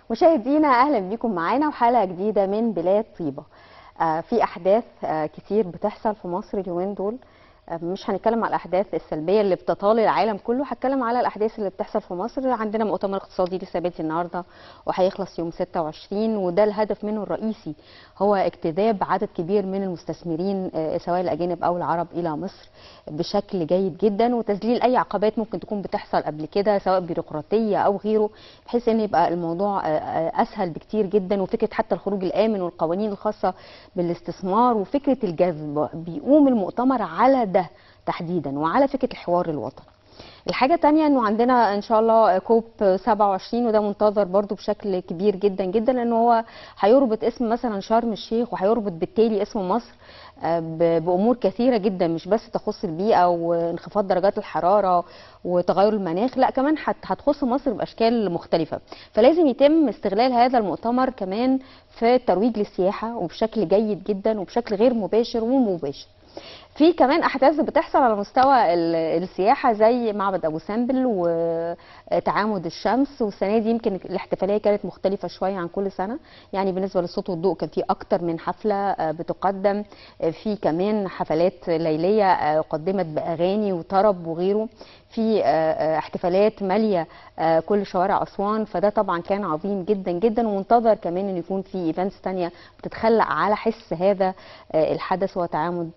مشاهدينا اهلا بيكم معانا وحلقه جديده من بلاد طيبه آه في احداث آه كتير بتحصل في مصر اليومين دول آه مش هنتكلم على الاحداث السلبيه اللي بتطال العالم كله هتكلم على الاحداث اللي بتحصل في مصر عندنا مؤتمر اقتصادي لسه بادئ النهارده وهيخلص يوم 26 وده الهدف منه الرئيسي هو اجتذاب عدد كبير من المستثمرين آه سواء الاجانب او العرب الى مصر بشكل جيد جدا وتذليل اي عقبات ممكن تكون بتحصل قبل كده سواء بيروقراطيه او غيره بحيث ان يبقى الموضوع اسهل بكتير جدا وفكره حتى الخروج الامن والقوانين الخاصه بالاستثمار وفكره الجذب بيقوم المؤتمر على ده تحديدا وعلى فكره الحوار الوطني الحاجة التانية انه عندنا ان شاء الله كوب 27 وده منتظر برضو بشكل كبير جدا جدا لانه هو هيربط اسم مثلا شرم الشيخ وهيربط بالتالي اسم مصر بامور كثيره جدا مش بس تخص البيئه وانخفاض درجات الحراره وتغير المناخ لا كمان هتخص مصر باشكال مختلفه فلازم يتم استغلال هذا المؤتمر كمان في الترويج للسياحه وبشكل جيد جدا وبشكل غير مباشر ومباشر في كمان احداث بتحصل على مستوى السياحه زي معبد ابو سمبل وتعامد الشمس والسنه دي يمكن الاحتفاليه كانت مختلفه شويه عن كل سنه يعني بالنسبه للصوت والضوء كان في اكتر من حفله بتقدم في كمان حفلات ليليه قدمت باغاني وطرب وغيره في احتفالات ماليه كل شوارع اسوان فده طبعا كان عظيم جدا جدا ومنتظر كمان ان يكون في ايفنتس ثانيه بتتخلق على حس هذا الحدث وتعامد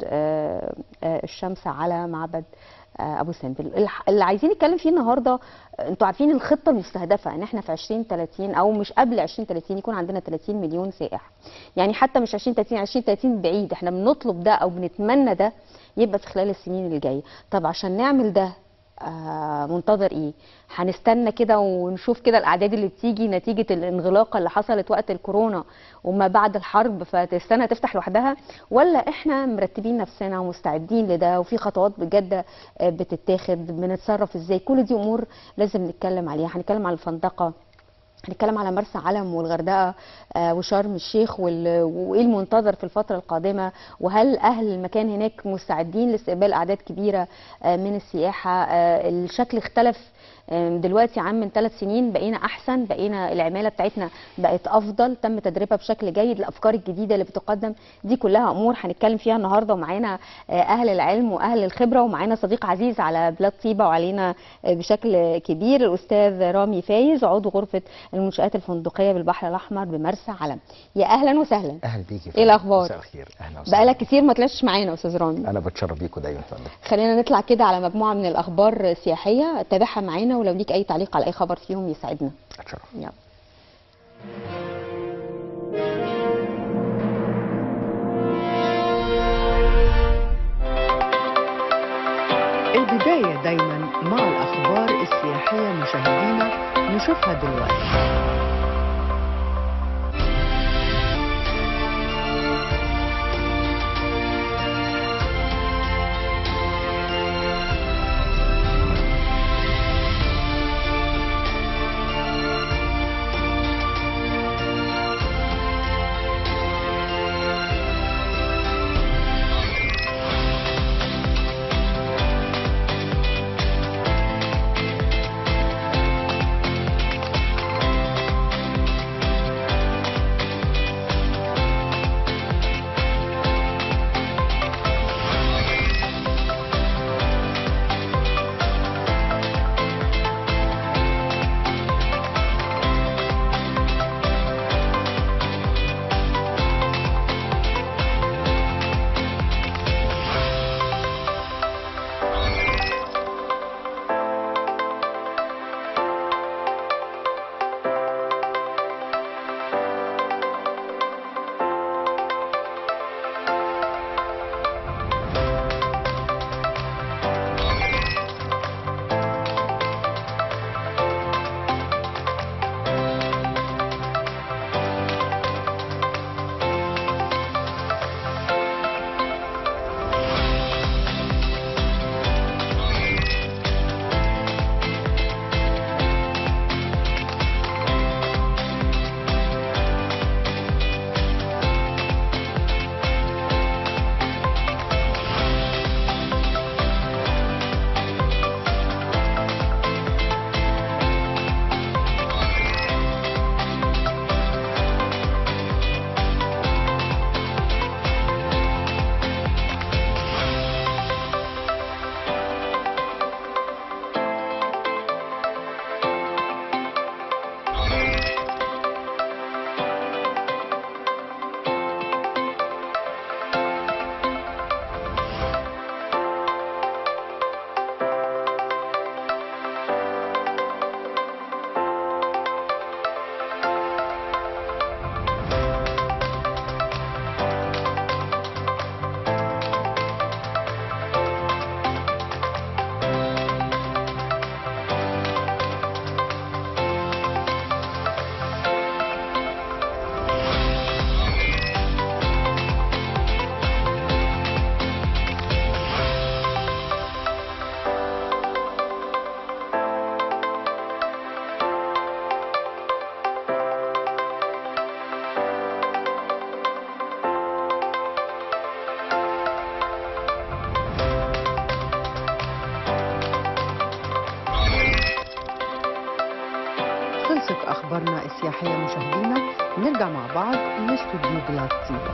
الشمس على معبد ابو سمبل اللي عايزين نتكلم فيه النهارده انتوا عارفين الخطه المستهدفه ان احنا في 2030 او مش قبل 2030 يكون عندنا 30 مليون سائح يعني حتى مش 2030 2030 بعيد احنا بنطلب ده او بنتمنى ده يبقى في خلال السنين اللي جايه طب عشان نعمل ده آه منتظر ايه هنستنى كده ونشوف كده الاعداد اللي بتيجي نتيجه الانغلاقه اللي حصلت وقت الكورونا وما بعد الحرب فالسنه تفتح لوحدها ولا احنا مرتبين نفسنا ومستعدين لده وفي خطوات بجد بتتاخد بنتصرف ازاي كل دي امور لازم نتكلم عليها هنتكلم على الفندقه هنتكلم على مرسى علم والغردقه آه وشرم الشيخ وايه المنتظر في الفتره القادمه وهل اهل المكان هناك مستعدين لاستقبال اعداد كبيره آه من السياحه آه الشكل اختلف دلوقتي عن من ثلاث سنين بقينا احسن بقينا العماله بتاعتنا بقت افضل تم تدريبها بشكل جيد الافكار الجديده اللي بتقدم دي كلها امور هنتكلم فيها النهارده ومعانا اهل العلم واهل الخبره ومعانا صديق عزيز على بلاد طيبه وعلينا بشكل كبير الاستاذ رامي فايز عضو غرفه المنشات الفندقيه بالبحر الاحمر بمرسى علم يا اهلا وسهلا اهلا بيكي ايه الاخبار مساء الخير اهلا وسهلا بقالك كتير ما طلعتش معانا استاذ رامي انا بتشرف بيكم دايما فندم خلينا نطلع كده على مجموعه من الاخبار السياحيه تابعها معانا ولو ليك اي تعليق على اي خبر فيهم يسعدنا اتشرف يلا البداية دايما مع الأخبار السياحية مشاهدينا نشوفها دلوقتي السياحية مشاهدينا نرجع مع بعض لاستوديو بلاد طيبة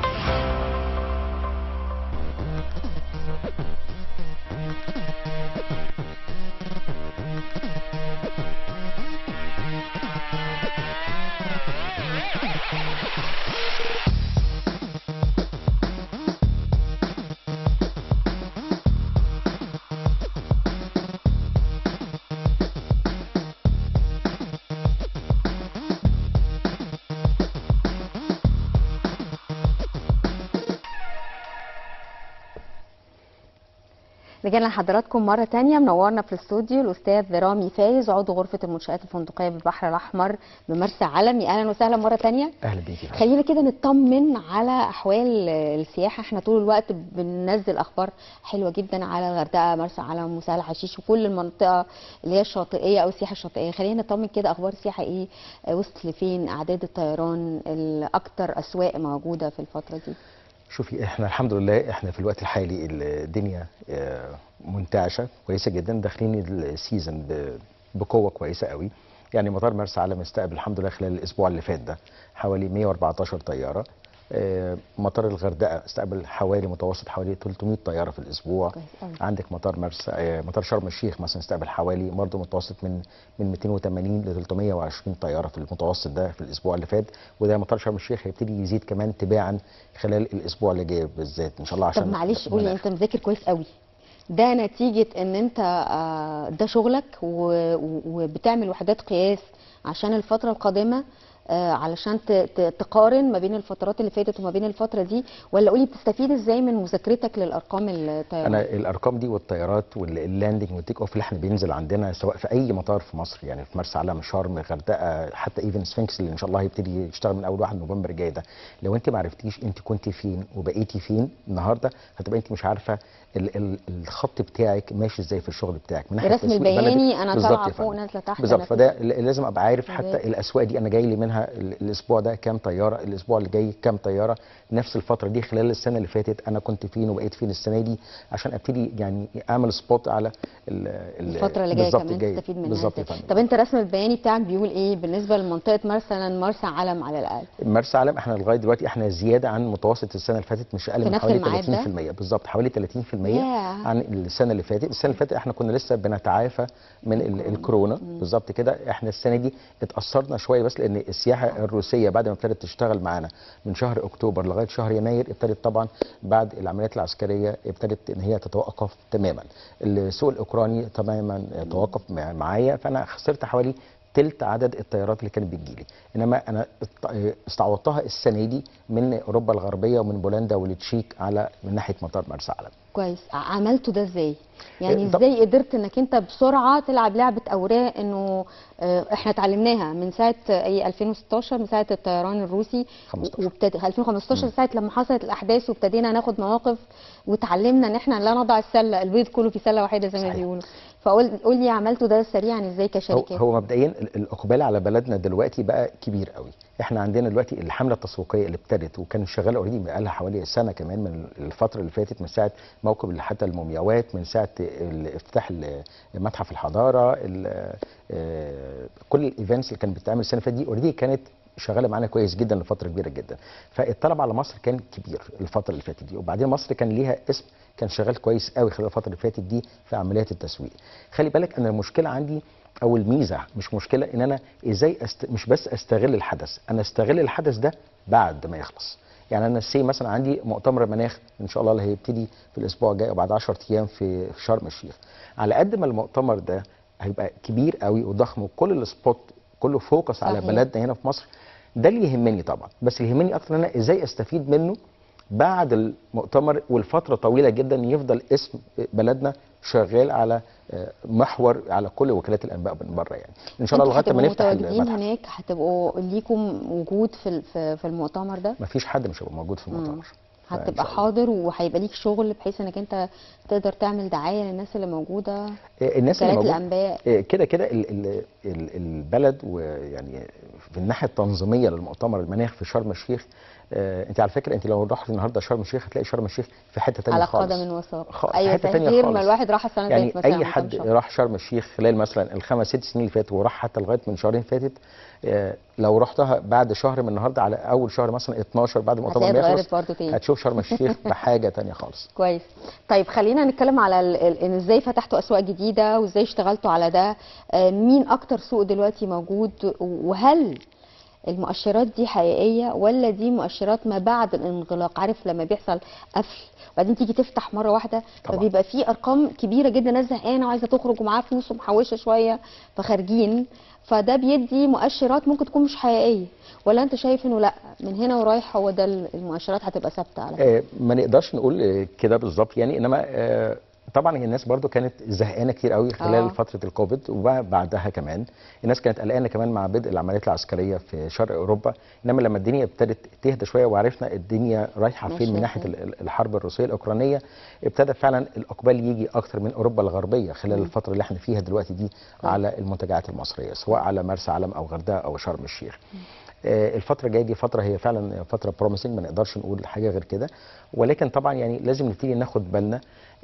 رجعنا لحضراتكم مرة تانية منورنا في الاستوديو الأستاذ رامي فايز عضو غرفة المنشآت الفندقية بالبحر الأحمر بمرسى علم أهلا وسهلا مرة تانية اهلا بيكي خلينا كده نطمن على أحوال السياحة احنا طول الوقت بننزل أخبار حلوة جدا على الغردقة مرسى علم وسهل حشيش وكل المنطقة اللي هي الشاطئية أو السياحة الشاطئية خلينا نطمن كده أخبار السياحة إيه آه، وصلت لفين أعداد الطيران الأكتر أسواق موجودة في الفترة دي شوفي احنا الحمد لله احنا في الوقت الحالي الدنيا آه، منتعشه كويسه جدا داخلين السيزون ب- بقوه كويسه قوي يعني مطار مرسى علم استقبل الحمد لله خلال الاسبوع اللي فات ده حوالي 114 طياره آه، مطار الغردقه استقبل حوالي متوسط حوالي 300 طياره في الاسبوع كويس أوي. عندك مطار مرسى آه، مطار شرم الشيخ مثلا استقبل حوالي برضه متوسط من من 280 ل 320 طياره في المتوسط ده في الاسبوع اللي فات وده مطار شرم الشيخ هيبتدي يزيد كمان تباعا خلال الاسبوع اللي جاي بالذات ان شاء الله عشان طب معلش قولي المناخ. انت مذاكر كويس قوي ده نتيجة ان انت آه، ده شغلك و- و- وبتعمل وحدات قياس عشان الفترة القادمة آه، علشان ت- ت- تقارن ما بين الفترات اللي فاتت وما بين الفترة دي ولا قولي بتستفيد ازاي من مذاكرتك للارقام الطيران انا الارقام دي والطيارات واللاندنج والتيك اوف اللي احنا بينزل عندنا سواء في اي مطار في مصر يعني في مرسى علم شرم غردقه حتى ايفن سفنكس اللي ان شاء الله هيبتدي يشتغل من اول 1 نوفمبر الجاي ده لو انت ما عرفتيش انت كنت فين وبقيتي فين النهارده هتبقى انت مش عارفه ال ال الخط بتاعك ماشي ازاي في الشغل بتاعك من الرسم تسويق بلدك. البياني انا بالظبط طالعة يا فوق فندم. نازلة تحت بالظبط أنا في- فده ل- لازم ابقى عارف بالظبط. حتى الاسواق دي انا جاي لي منها ال- الاسبوع ده كام طياره الاسبوع اللي جاي كام طياره نفس الفتره دي خلال السنه اللي فاتت انا كنت فين وبقيت فين السنه دي عشان ابتدي يعني اعمل سبوت على ال- ال- الفترة اللي جاية بالظبط كمان الجاي. تستفيد منها بالظبط يا ازاي فندم طب انت الرسم البياني بتاعك بيقول ايه بالنسبة لمنطقة مثلا مرسى علم على الاقل مرسى علم احنا لغايه دلوقتي احنا زياده عن متوسط السنه اللي فاتت مش اقل في من نفس حوالي الميعاد ده؟ 30% بالظبط حوالي 30% ياه. عن السنه اللي فاتت السنه اللي فاتت احنا كنا لسه بنتعافى من ال- الكورونا بالظبط كده احنا السنه دي اتاثرنا شويه بس لان السياحه الروسيه بعد ما ابتدت تشتغل معانا من شهر اكتوبر لغايه شهر يناير ابتدت طبعا بعد العمليات العسكريه ابتدت ان هي تتوقف تماما السوق الاوكراني تماما توقف مع- معايا فانا خسرت حوالي تلت عدد الطيارات اللي كانت بتجيلي انما انا است- استعوضتها السنه دي من اوروبا الغربيه ومن بولندا والتشيك على من ناحيه مطار مرسى علم كويس ع- عملته ده ازاي يعني إيه، طب- ازاي قدرت انك انت بسرعه تلعب لعبه اوراق انه آه، احنا اتعلمناها من ساعه اي 2016 من ساعه الطيران الروسي 15. وابتدى 2015 ساعه لما حصلت الاحداث وابتدينا ناخد مواقف وتعلمنا ان احنا لا نضع السله البيض كله في سله واحده زي ما صحيح. بيقولوا فقول قول لي عملته ده سريعا ازاي هو, كشركات هو مبدئيا ال- الاقبال على بلدنا دلوقتي بقى كبير قوي احنا عندنا دلوقتي الحمله التسويقيه اللي ابتدت وكان شغاله اوريدي بقى لها حوالي سنه كمان من الفتره اللي فاتت من ساعه موكب حتى المومياوات من ساعه ال- افتتاح ال- متحف الحضاره ال- آه، كل الايفنتس اللي كانت بتتعمل السنه اللي فاتت دي اوريدي كانت شغاله معانا كويس جدا لفتره كبيره جدا فالطلب على مصر كان كبير الفتره اللي فاتت دي وبعدين مصر كان ليها اسم كان شغال كويس قوي خلال الفتره اللي فاتت دي في عمليات التسويق خلي بالك انا المشكله عندي او الميزه مش مشكله ان انا ازاي أست... مش بس استغل الحدث انا استغل الحدث ده بعد ما يخلص يعني انا سي مثلا عندي مؤتمر المناخ ان شاء الله اللي هيبتدي في الاسبوع الجاي او بعد 10 ايام في في شرم الشيخ على قد ما المؤتمر ده هيبقى كبير قوي وضخم وكل السبوت كله فوكس على صحيح. بلدنا هنا في مصر ده اللي يهمني طبعا بس اللي يهمني اكتر ان انا ازاي استفيد منه بعد المؤتمر والفتره طويله جدا يفضل اسم بلدنا شغال على آه، محور على كل وكالات الانباء من بره يعني ان شاء الله انتوا لغايه ما هتبقوا نفتح متواجدين المتحف هناك هتبقوا ليكم وجود في ال- في في المؤتمر ده ما فيش حد مش هيبقى موجود في مم. المؤتمر فإن هتبقى شاء الله. حاضر وهيبقى ليك شغل بحيث انك انت تقدر تعمل دعايه للناس اللي موجوده آه، الناس اللي وكالات موجودة الانباء آه، كده كده ال- ال- ال- البلد ويعني في الناحيه التنظيميه للمؤتمر المناخ في شرم الشيخ آه، انت على فكره انت لو رحت النهارده شرم الشيخ هتلاقي شرم الشيخ في حته تانية على خالص قدم وساق خ- ايوه حتة تانية غير ما خالص. الواحد راح السنه اللي يعني فاتت مثلا اي من حد كام شهر. راح شرم الشيخ خلال مثلا الخمس ست سنين اللي فاتوا وراح حتى لغايه من شهرين فاتت آه، لو رحتها بعد شهر من النهارده على اول شهر مثلا 12 بعد المؤتمر هتلاقيها ما اتغيرت يخلص برضه تاني هتشوف شرم الشيخ بحاجه تانية خالص كويس طيب خلينا نتكلم على ال- ال- ان ازاي فتحتوا اسواق جديده وازاي اشتغلتوا على ده آه، مين اكتر سوق دلوقتي موجود وهل المؤشرات دي حقيقيه ولا دي مؤشرات ما بعد الانغلاق عارف لما بيحصل قفل وبعدين تيجي تفتح مره واحده طبعا. فبيبقى في ارقام كبيره جدا ناس زهقانه وعايزه تخرج ومعاها فلوس ومحوشه شويه فخارجين فده بيدي مؤشرات ممكن تكون مش حقيقيه ولا انت شايف انه لا من هنا ورايح هو ده المؤشرات هتبقى ثابته على كده آه، ما نقدرش نقول آه، كده بالظبط يعني انما آه، طبعا الناس برضو كانت زهقانه كتير قوي خلال آه. فتره الكوفيد وبعدها كمان الناس كانت قلقانه كمان مع بدء العمليات العسكريه في شرق اوروبا انما لما الدنيا ابتدت تهدى شويه وعرفنا الدنيا رايحه فين ماشية من ناحيه إزاي. ال- ال- الحرب الروسيه الاوكرانيه ابتدى فعلا الاقبال يجي اكتر من اوروبا الغربيه خلال الفتره اللي احنا فيها دلوقتي دي على المنتجعات المصريه سواء على مرسى علم او غردقه او شرم الشيخ آه، الفترة الجاية دي فترة هي فعلا فترة بروميسنج ما نقدرش نقول حاجة غير كده ولكن طبعا يعني لازم نبتدي ناخد بالنا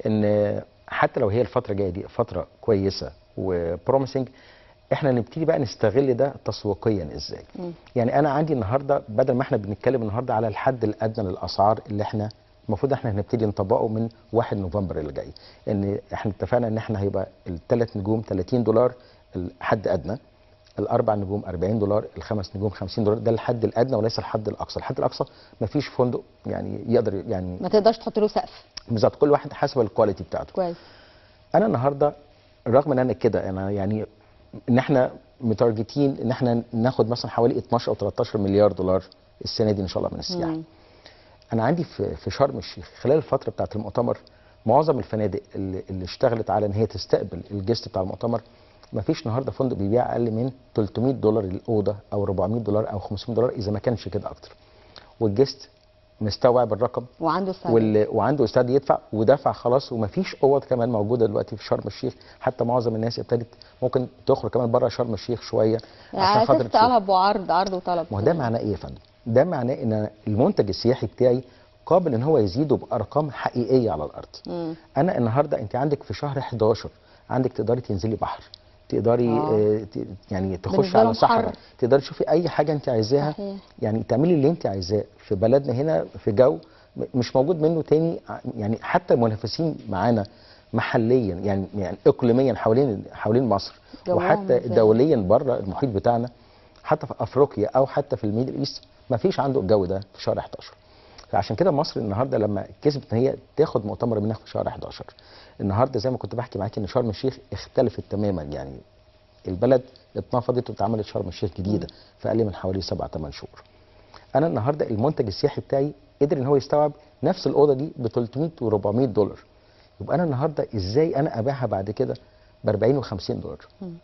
ان حتى لو هي الفترة الجاية دي فترة كويسة وبروميسنج احنا نبتدي بقى نستغل ده تسويقيا ازاي مم. يعني انا عندي النهارده بدل ما احنا بنتكلم النهارده على الحد الادنى للاسعار اللي احنا المفروض احنا هنبتدي نطبقه من 1 نوفمبر اللي جاي ان احنا اتفقنا ان احنا هيبقى الثلاث نجوم 30 دولار الحد ادنى الاربع نجوم 40 دولار الخمس نجوم 50 دولار ده الحد الادنى وليس الحد الاقصى الحد الاقصى مفيش فندق يعني يقدر يعني ما تقدرش تحط له سقف بالظبط كل واحد حسب الكواليتي بتاعته كويس انا النهارده رغم ان انا كده انا يعني ان احنا متارجتين ان احنا ناخد مثلا حوالي 12 او 13 مليار دولار السنه دي ان شاء الله من السياحه مم. انا عندي في في شرم الشيخ خلال الفتره بتاعه المؤتمر معظم الفنادق اللي, اللي اشتغلت على ان هي تستقبل الجست بتاع المؤتمر ما فيش النهارده فندق بيبيع اقل من 300 دولار الاوضه او 400 دولار او 500 دولار اذا ما كانش كده اكتر والجست مستوعب الرقم وعنده استعداد واللي وعنده استعداد يدفع ودفع خلاص ومفيش اوض كمان موجوده دلوقتي في شرم الشيخ حتى معظم الناس ابتدت ممكن تخرج كمان بره شرم الشيخ شويه يعني على اساس تشوف. طلب وعرض عرض وطلب ما هو ده معناه ايه يا فندم؟ ده معناه ان المنتج السياحي بتاعي قابل ان هو يزيده بارقام حقيقيه على الارض. مم. انا النهارده انت عندك في شهر 11 عندك تقدري تنزلي بحر تقدري آه. آه. ت- يعني تخشي بالنسبة على لهم صحراء حر. تقدري تشوفي اي حاجه انت عايزاها صحيح. يعني تعملي اللي انت عايزاه في بلدنا هنا في جو م- مش موجود منه تاني ع- يعني حتى المنافسين معانا محليا يعني يعني اقليميا حوالين حوالين مصر جوهم وحتى إزاي؟ دوليا بره المحيط بتاعنا حتى في افريقيا او حتى في الميدل ايست ما فيش عنده الجو ده في شهر 11 فعشان كده مصر النهارده لما كسبت ان هي تاخد مؤتمر مناخ في شهر 11 النهارده زي ما كنت بحكي معاكي ان شرم الشيخ اختلفت تماما يعني البلد اتنفضت واتعملت شرم الشيخ جديده في اقل من حوالي 7 8 شهور انا النهارده المنتج السياحي بتاعي قدر ان هو يستوعب نفس الاوضه دي ب 300 و400 دولار يبقى انا النهارده ازاي انا ابيعها بعد كده ب 40 و50 دولار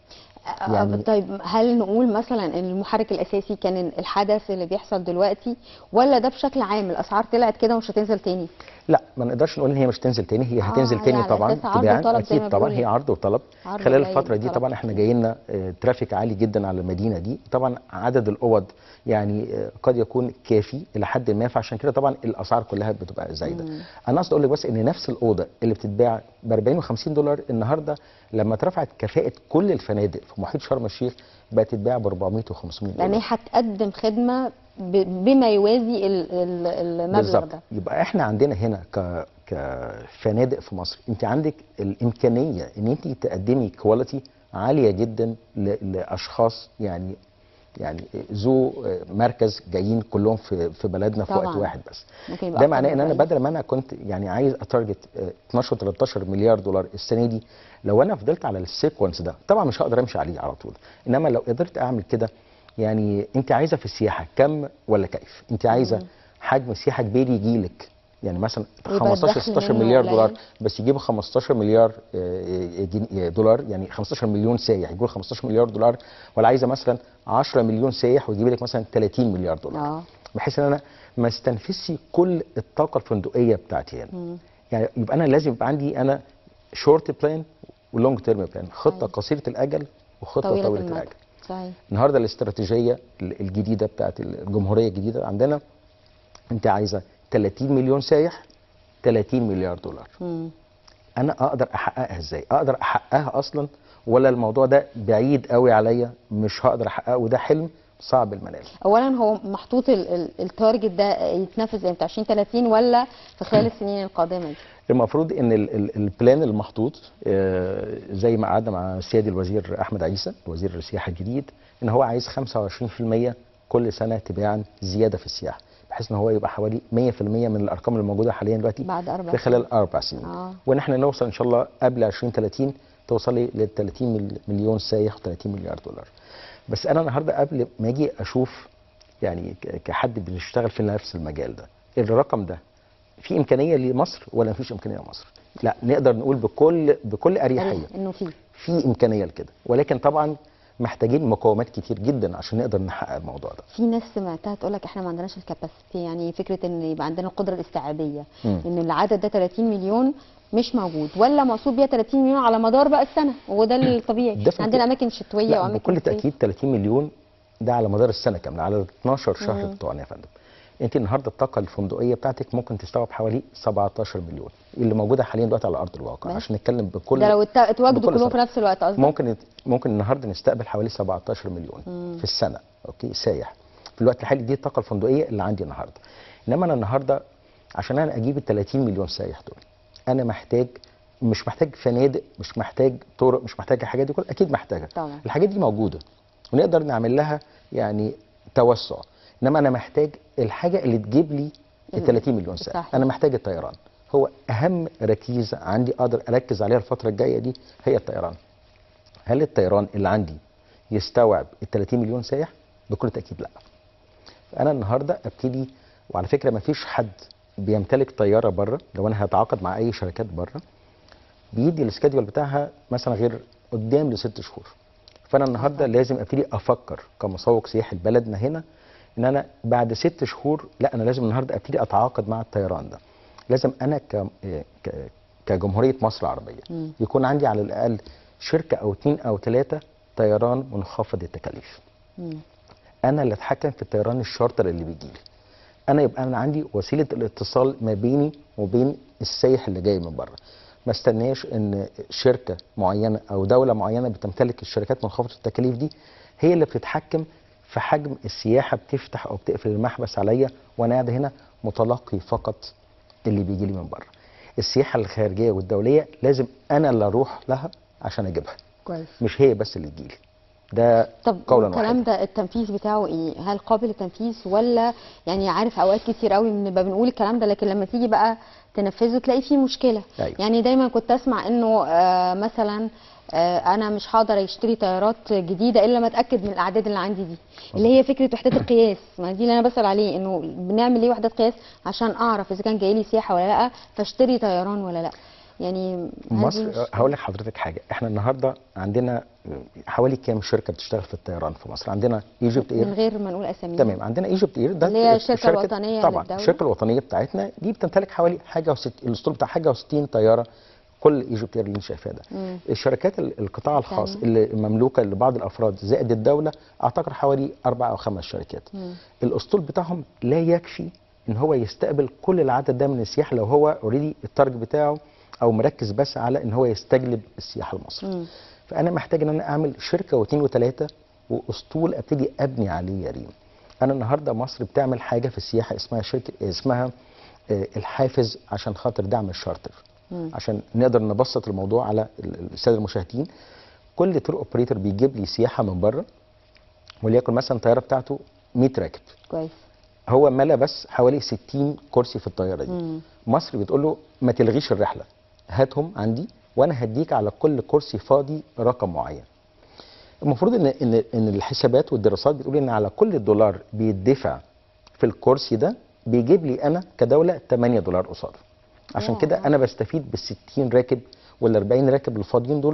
يعني يعني- طيب هل نقول مثلا ان المحرك الاساسي كان الحدث اللي بيحصل دلوقتي ولا ده بشكل عام الاسعار طلعت كده ومش هتنزل تاني لا ما نقدرش نقول ان هي مش تنزل تاني هي آه، هتنزل هي تاني على طبعا أساس عرض تباعاً، وطلب زي اكيد ما طبعا بيقول. هي عرض وطلب عرض خلال قليل الفتره دي وطلب طبعا احنا كتير. جاي لنا آه، ترافيك عالي جدا على المدينه دي طبعا عدد الاوض يعني آه، قد يكون كافي الى حد ما فعشان كده طبعا الاسعار كلها بتبقى زايده انا قصدي اقول لك بس ان نفس الاوضه اللي بتتباع ب 40 و50 دولار النهارده لما اترفعت كفاءه كل الفنادق في محيط شرم الشيخ بقت تتباع ب 400 و500 لان دولار هي هتقدم خدمه ب- بما يوازي ال- ال- المبلغ بالظبط ده يبقى احنا عندنا هنا ك كفنادق في مصر انت عندك الامكانيه ان انت تقدمي كواليتي عاليه جدا ل- لاشخاص يعني يعني ذو مركز جايين كلهم في في بلدنا في وقت طبعاً. واحد بس ممكن يبقى ده أكتر معناه من ان انا 40. بدل ما انا كنت يعني عايز اتارجت آه، 12 13 مليار دولار السنه دي لو انا فضلت على السيكونس ده طبعا مش هقدر امشي عليه على طول انما لو قدرت اعمل كده يعني انت عايزه في السياحه كم ولا كيف انت عايزه حجم سياحه كبير يجي لك يعني مثلا ويبقى 15 الدخل 16 منه مليار قليل. دولار بس يجيبوا 15 مليار آه، جنيه- دولار يعني 15 مليون سايح يجيبوا 15 مليار دولار ولا عايزه مثلا 10 مليون سايح ويجيب لك مثلا 30 مليار دولار اه بحيث ان انا ما استنفذش كل الطاقه الفندقيه بتاعتي هنا مم. يعني يبقى انا لازم يبقى عندي انا شورت بلان ولونج تيرم بلان خطه أيوة. قصيره الاجل وخطه طويلة طويله, المدى الاجل صحيح النهارده الاستراتيجيه الجديده بتاعت الجمهوريه الجديده عندنا انت عايزه 30 مليون سايح 30 مليار دولار مم. انا اقدر احققها ازاي اقدر احققها اصلا ولا الموضوع ده بعيد قوي عليا مش هقدر احققه وده حلم صعب المنال اولا هو محطوط ال- ال- التارجت ده يتنفذ امتى 2030 ولا في خلال السنين القادمه دي المفروض ان ال- ال- البلان المحطوط آه، زي ما قعدنا مع سيادي الوزير احمد عيسى وزير السياحه الجديد ان هو عايز 25% كل سنه تباعا زياده في السياحه بحيث ان هو يبقى حوالي 100% من الارقام اللي موجوده حاليا دلوقتي بعد اربع في خلال اربع سنين آه. وان احنا نوصل ان شاء الله قبل 2030 توصلي لل 30 مل- مليون سايح و30 مليار دولار بس انا النهارده قبل ما اجي اشوف يعني ك- كحد بيشتغل في نفس المجال ده الرقم ده في امكانيه لمصر ولا مفيش امكانيه لمصر لا نقدر نقول بكل بكل اريحيه أريح انه في في امكانيه لكده ولكن طبعا محتاجين مقومات كتير جدا عشان نقدر نحقق الموضوع ده في ناس سمعتها تقول لك احنا ما عندناش الكاباسيتي يعني فكره ان يبقى عندنا القدره الاستيعابيه مم. ان العدد ده 30 مليون مش موجود ولا مقصود بيها 30 مليون على مدار بقى السنه وهو ده الطبيعي ده في عندنا الك- اماكن شتويه لا واماكن بكل صيفية. تاكيد 30 مليون ده على مدار السنه كامله على 12 شهر مم. بتوعنا يا فندم انت النهارده الطاقه الفندقيه بتاعتك ممكن تستوعب حوالي 17 مليون اللي موجوده حاليا دلوقتي على ارض الواقع ماشي. عشان نتكلم بكل ده لو ات- اتواجدوا بكل كلهم في صراحة. نفس الوقت قصدك ممكن ممكن النهارده نستقبل حوالي 17 مليون مم. في السنه اوكي سايح في الوقت الحالي دي الطاقه الفندقيه اللي عندي النهارده انما انا النهارده عشان انا اجيب ال 30 مليون سايح دول انا محتاج مش محتاج فنادق مش محتاج طرق مش محتاج الحاجات دي كلها اكيد محتاجها طبعا. الحاجات دي موجوده ونقدر نعمل لها يعني توسع انما انا محتاج الحاجه اللي تجيب لي ال 30 مليون سائح صحيح. انا محتاج الطيران هو اهم ركيزه عندي اقدر اركز عليها الفتره الجايه دي هي الطيران هل الطيران اللي عندي يستوعب ال 30 مليون سائح بكل تاكيد لا انا النهارده ابتدي وعلى فكره ما فيش حد بيمتلك طياره بره لو انا هتعاقد مع اي شركات بره بيدي السكادول بتاعها مثلا غير قدام لست شهور فانا النهارده لازم ابتدي افكر كمسوق سياحي لبلدنا هنا ان انا بعد ست شهور لا انا لازم النهارده ابتدي اتعاقد مع الطيران ده لازم انا ك ك- كجمهوريه مصر العربيه مم. يكون عندي على الاقل شركه او اتنين او ثلاثه طيران منخفض التكاليف مم. انا اللي اتحكم في الطيران الشارتر اللي بيجي لي انا يبقى انا عندي وسيله الاتصال ما بيني وبين السايح اللي جاي من بره ما استناش ان شركه معينه او دوله معينه بتمتلك الشركات منخفضه التكاليف دي هي اللي بتتحكم في حجم السياحه بتفتح او بتقفل المحبس عليا وانا قاعد هنا متلقي فقط اللي بيجي لي من بره السياحه الخارجيه والدوليه لازم انا اللي اروح لها عشان اجيبها كويس مش هي بس اللي تجيلي ده طب قولا الكلام واحدا ده التنفيذ بتاعه ايه هل قابل للتنفيذ ولا يعني عارف اوقات كتير قوي بنبقى بنقول الكلام ده لكن لما تيجي بقى تنفذه تلاقي فيه مشكله أيوة. يعني دايما كنت اسمع انه آه مثلا آه انا مش هقدر اشتري طيارات جديده الا لما اتاكد من الاعداد اللي عندي دي اللي هي فكره وحدات القياس ما دي اللي انا بسال عليه انه بنعمل ايه وحدات قياس عشان اعرف اذا كان جاي لي سياحه ولا لا فاشتري طيران ولا لا يعني هل دي مصر مش- هقول لك حضرتك حاجه احنا النهارده عندنا حوالي كام شركه بتشتغل في الطيران في مصر عندنا ايجيبت من اير غير ما نقول اسامي تمام عندنا ايجيبت اير ده اللي هي الشركة شركة- الوطنية طبعا للدولة. الشركه الوطنيه بتاعتنا دي بتمتلك حوالي حاجه وست... الاسطول بتاع حاجه و60 طياره كل ايجيبت اير اللي انت شايفاه ده مم. الشركات ال- القطاع الخاص التانية. اللي مملوكه لبعض الافراد زائد الدوله اعتقد حوالي اربع او خمس شركات مم. الاسطول بتاعهم لا يكفي ان هو يستقبل كل العدد ده من السياح لو هو اوريدي التارجت بتاعه او مركز بس على ان هو يستجلب السياحه المصريه مم. فانا محتاج ان انا اعمل شركه واثنين وثلاثه واسطول ابتدي ابني عليه يا ريم انا النهارده مصر بتعمل حاجه في السياحه اسمها شركه اسمها آه، الحافز عشان خاطر دعم الشارتر مم. عشان نقدر نبسط الموضوع على ال- الساده المشاهدين كل تور اوبريتور بيجيب لي سياحه من بره وليكن مثلا الطياره بتاعته 100 راكب كويس هو ملا بس حوالي 60 كرسي في الطياره دي مم. مصر بتقول له ما تلغيش الرحله هاتهم عندي وانا هديك على كل كرسي فاضي رقم معين المفروض ان ان ان الحسابات والدراسات بتقول ان على كل دولار بيدفع في الكرسي ده بيجيب لي انا كدوله 8 دولار قصاده عشان ياه. كده انا بستفيد بال 60 راكب وال 40 راكب الفاضيين دول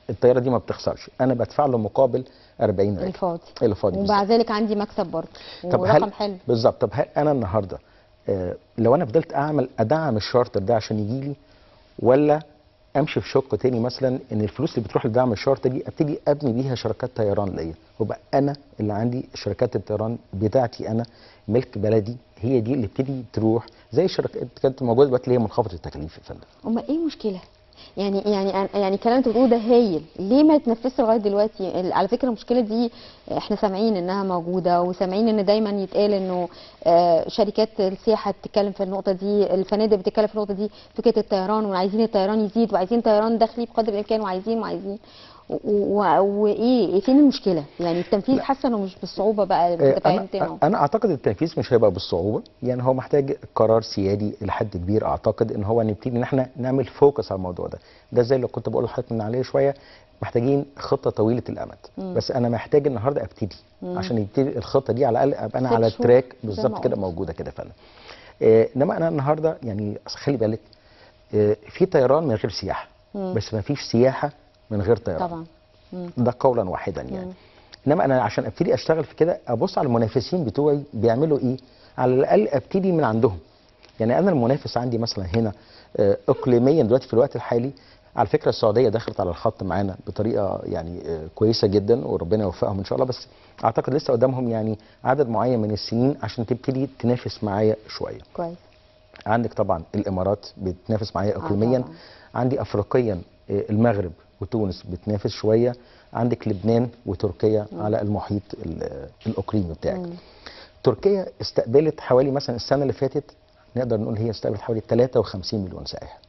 الطياره دي ما بتخسرش انا بدفع له مقابل 40 ريال الفاضي الفاضي بالظبط. ومع ذلك عندي مكسب برضه طب ورقم هل حلو بالظبط طب هل انا النهارده آه لو انا فضلت اعمل ادعم الشارتر ده عشان يجي لي ولا امشي في شق تاني مثلا ان الفلوس اللي بتروح لدعم الشارتر دي ابتدي ابني بيها شركات طيران ليا وبقى انا اللي عندي شركات الطيران بتاعتي انا ملك بلدي هي دي اللي ابتدي تروح زي الشركات كانت موجوده دلوقتي اللي هي منخفضه التكاليف يا فندم امال ايه المشكله يعني يعني أنا- يعني الكلام اللي انت بتقوله ده هايل ليه ما يتنفذش لغايه دلوقتي ال- على فكره المشكله دي احنا سامعين انها موجوده وسامعين ان دايما يتقال انه آه، شركات السياحه بتتكلم في النقطه دي الفنادق بتتكلم في النقطه دي فكره الطيران وعايزين الطيران يزيد وعايزين طيران داخلي بقدر الامكان وعايزين وعايزين و- و- وايه فين المشكله يعني التنفيذ لا. حاسه انه مش بالصعوبه بقى اللي آه، انت فهمتنا انا انا اعتقد التنفيذ مش هيبقى بالصعوبه يعني هو محتاج قرار سيادي لحد كبير اعتقد ان هو نبتدي ان احنا نعمل فوكس على الموضوع ده ده زي اللي كنت بقول لحضرتك من عليه شويه محتاجين خطه طويله الامد مم. بس انا محتاج النهارده ابتدي مم. عشان يبتدي الخطه دي على الاقل ابقى انا ست على شهور التراك زي ما بالظبط كده قلت. موجوده كده فعلا آه، انما انا النهارده يعني أصل خلي بالك آه، في طيران من غير سياحه مم. بس ما فيش سياحه من غير طيران طبعا مم. ده قولا واحدا يعني مم. انما انا عشان ابتدي اشتغل في كده ابص على المنافسين بتوعي بيعملوا ايه على الاقل ابتدي من عندهم يعني انا المنافس عندي مثلا هنا آه، اقليميا دلوقتي في الوقت الحالي على فكره السعوديه دخلت على الخط معانا بطريقه يعني آه، كويسه جدا وربنا يوفقهم ان شاء الله بس اعتقد لسه قدامهم يعني عدد معين من السنين عشان تبتدي تنافس معايا شويه كويس عندك طبعا الامارات بتنافس معايا اقليميا طبعاً. عندي افريقيا آه، المغرب وتونس بتنافس شويه عندك لبنان وتركيا على المحيط ال- آه، الاقليمي بتاعك مم. تركيا استقبلت حوالي مثلا السنه اللي فاتت نقدر نقول هي استقبلت حوالي 53 مليون سائح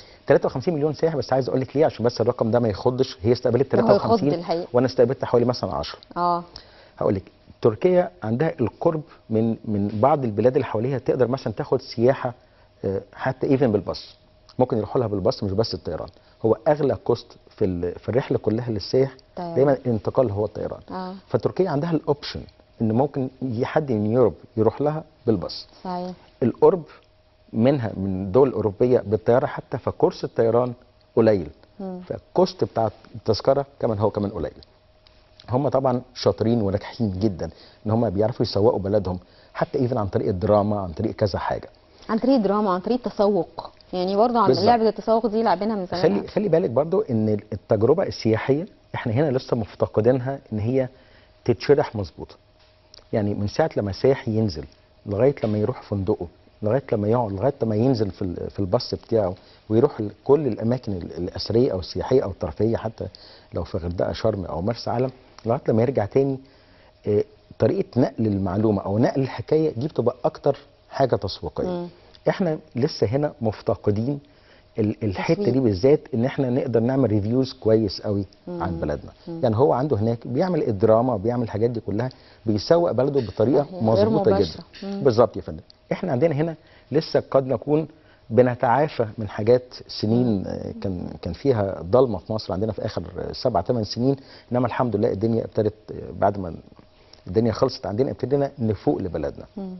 53 مليون سائح بس عايز اقول لك ليه عشان بس الرقم ده ما يخضش هي استقبلت هو يخض 53 الحقيقة. وانا استقبلت حوالي مثلا 10 اه هقول لك تركيا عندها القرب من من بعض البلاد اللي حواليها تقدر مثلا تاخد سياحه آه، حتى ايفن بالباص ممكن يروحوا لها بالباص مش بس الطيران هو اغلى كوست في ال- في الرحله كلها للسائح طيران. دايما الانتقال هو الطيران اه فتركيا عندها الاوبشن ان ممكن ي- حد من يوروب يروح لها بالباص صحيح القرب منها من الدول الاوروبيه بالطياره حتى فكورس الطيران قليل مم. فالكوست بتاع التذكره كمان هو كمان قليل هم طبعا شاطرين وناجحين جدا ان هم بيعرفوا يسوقوا بلدهم حتى ايفن عن طريق الدراما عن طريق كذا حاجه عن طريق دراما عن طريق تسوق يعني برضه عن بالظبط. لعبه التسوق دي لاعبينها من زمان خلي خلي بالك برضو ان التجربه السياحيه احنا هنا لسه مفتقدينها ان هي تتشرح مظبوط يعني من ساعه لما السائح ينزل لغايه لما يروح فندقه لغايه لما يقعد لغايه لما ينزل في ال- في الباص بتاعه ويروح ل- كل الاماكن ال- الاثريه او السياحيه او الترفيهيه حتى لو في غردقه شرم او مرسى علم لغايه لما يرجع تاني آه، طريقه نقل المعلومه او نقل الحكايه دي بتبقى اكتر حاجه تسويقيه مم. احنا لسه هنا مفتقدين ال- الحته تسويق. دي بالذات ان احنا نقدر نعمل ريفيوز كويس قوي عن بلدنا يعني هو عنده هناك بيعمل الدراما بيعمل الحاجات دي كلها بيسوق بلده بطريقه صحيح، غير مظبوطه مباشرة. جدا مم. بالظبط يا فندم احنا عندنا هنا لسه قد نكون بنتعافى من حاجات سنين آه، كان كان فيها ضلمه في مصر عندنا في اخر آه، سبع ثمان سنين انما الحمد لله الدنيا ابتدت آه، بعد ما الدنيا خلصت عندنا ابتدينا نفوق لبلدنا مم.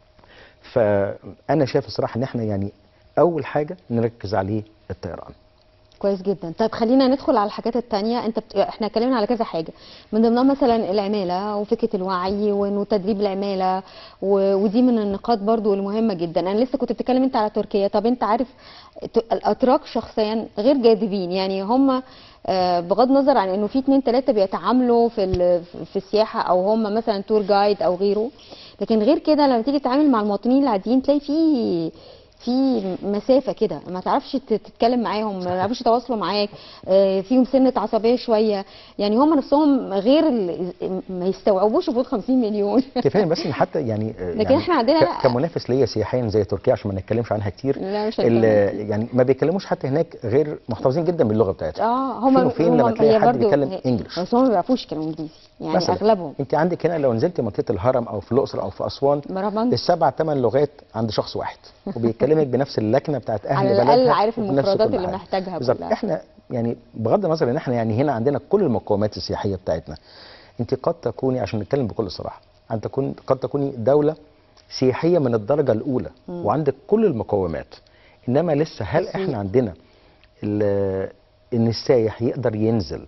فانا شايف الصراحه ان احنا يعني اول حاجه نركز عليه الطيران كويس جدا طيب خلينا ندخل على الحاجات التانية انت بت... احنا اتكلمنا على كذا حاجة من ضمنها مثلا العمالة وفكرة الوعي وانه تدريب العمالة و... ودي من النقاط برضو المهمة جدا انا لسه كنت بتكلم انت على تركيا طب انت عارف ت- الاتراك شخصيا غير جاذبين يعني هم آه، بغض النظر عن انه في اتنين تلاتة بيتعاملوا في ال... في السياحة او هم مثلا تور جايد او غيره لكن غير كده لما تيجي تتعامل مع المواطنين العاديين تلاقي في في مسافه كده ما تعرفش تت- تتكلم معاهم ما يعرفوش يتواصلوا معاك آه، فيهم سنه عصبيه شويه يعني هم نفسهم غير ال- ما يستوعبوش وجود 50 مليون انت فاهم بس ان حتى يعني آه، لكن يعني احنا عندنا ك- لا. كمنافس ليا سياحيا زي تركيا عشان ما نتكلمش عنها كتير لا مش ال- هنتكلم. يعني ما بيتكلموش حتى هناك غير محتفظين جدا باللغه بتاعتهم اه هم فين وفين لما تلاقي حد بيتكلم انجلش بس هم ما بيعرفوش يتكلموا انجليزي يعني مثلا اغلبهم انت عندك هنا لو نزلت منطقه الهرم او في الاقصر او في اسوان برافو السبع ثمان لغات عند شخص واحد وبيكلمك بنفس اللكنه بتاعت اهل على بلدها الأقل عارف وبنفس المفردات كل اللي حاجة. محتاجها بالظبط كلها. احنا يعني بغض النظر ان احنا يعني هنا عندنا كل المقومات السياحيه بتاعتنا انت قد تكوني عشان نتكلم بكل صراحه ان تكون قد تكوني دوله سياحيه من الدرجه الاولى وعندك كل المقومات انما لسه هل تسويق. احنا عندنا ال- ان السايح يقدر ينزل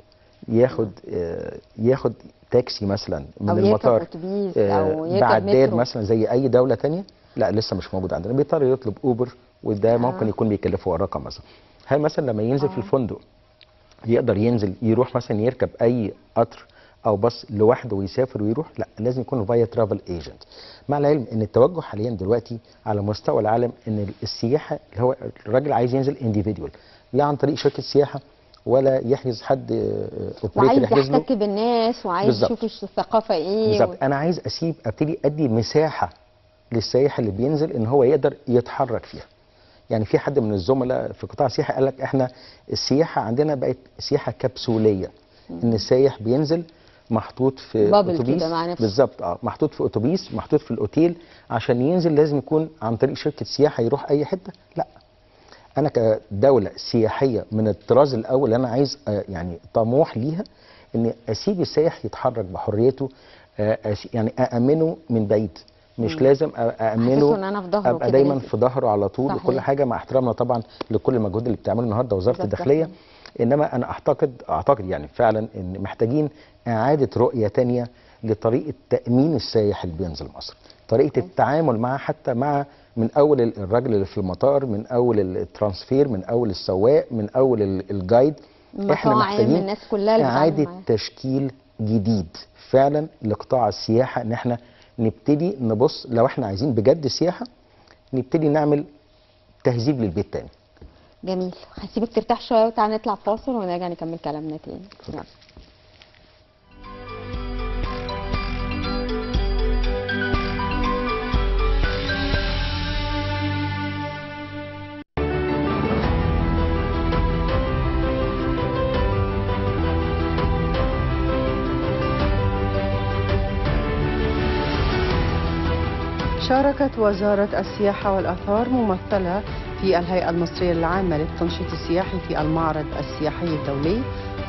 ياخد آه، ياخد تاكسي مثلا من او يركب المطار اتوبيس آه، او يركب بعداد مترو مثلا زي اي دوله تانية لا لسه مش موجود عندنا بيضطر يطلب اوبر وده آه. ممكن يكون بيكلفه رقم مثلا هل مثلا لما ينزل آه. في الفندق يقدر ينزل يروح مثلا يركب اي قطر او باص لوحده ويسافر ويروح لا لازم يكون فايا ترافل ايجنت مع العلم ان التوجه حاليا دلوقتي على مستوى العالم ان السياحه اللي هو الراجل عايز ينزل انديفيدوال لا عن طريق شركه سياحه ولا يحجز حد اوبريتور وعايز يحجز له يحتك بالناس وعايز بالظبط. يشوف الثقافه ايه بالظبط انا عايز اسيب ابتدي ادي مساحه للسائح اللي بينزل ان هو يقدر يتحرك فيها يعني في حد من الزملاء في قطاع السياحه قال لك احنا السياحه عندنا بقت سياحه كبسوليه ان السائح بينزل محطوط في بابل اتوبيس كده مع نفسه. بالظبط اه محطوط في اتوبيس محطوط في الاوتيل عشان ينزل لازم يكون عن طريق شركه سياحه يروح اي حته لا انا كدوله سياحيه من الطراز الاول انا عايز آه، يعني طموح ليها ان اسيب السائح يتحرك بحريته آه، أس- يعني اامنه من بعيد مش مم. لازم أ- أحسسه امنه إن أنا في ظهره ابقى كده دايما نازل. في ظهره على طول صحيح. وكل حاجه مع احترامنا طبعا لكل المجهود اللي بتعمله النهارده وزاره وزارة الداخليه الداخلية. انما انا اعتقد اعتقد يعني فعلا ان محتاجين اعاده رؤيه تانية لطريقه تامين السائح اللي بينزل مصر طريقه التعامل معاه حتى مع من اول ال- الراجل اللي في المطار من اول الترانسفير من اول السواق من اول ال- الجايد احنا المطاعم محتاجين الناس كلها اللي بتتعامل اعاده معاها. تشكيل جديد فعلا لقطاع السياحه ان احنا نبتدي نبص لو احنا عايزين بجد سياحه نبتدي نعمل تهذيب للبيت تاني جميل هسيبك ترتاح شويه وتعالى نطلع فاصل ونرجع نكمل كلامنا تاني يلا. شاركت وزارة السياحة والآثار ممثلة في الهيئة المصرية العامة للتنشيط السياحي في المعرض السياحي الدولي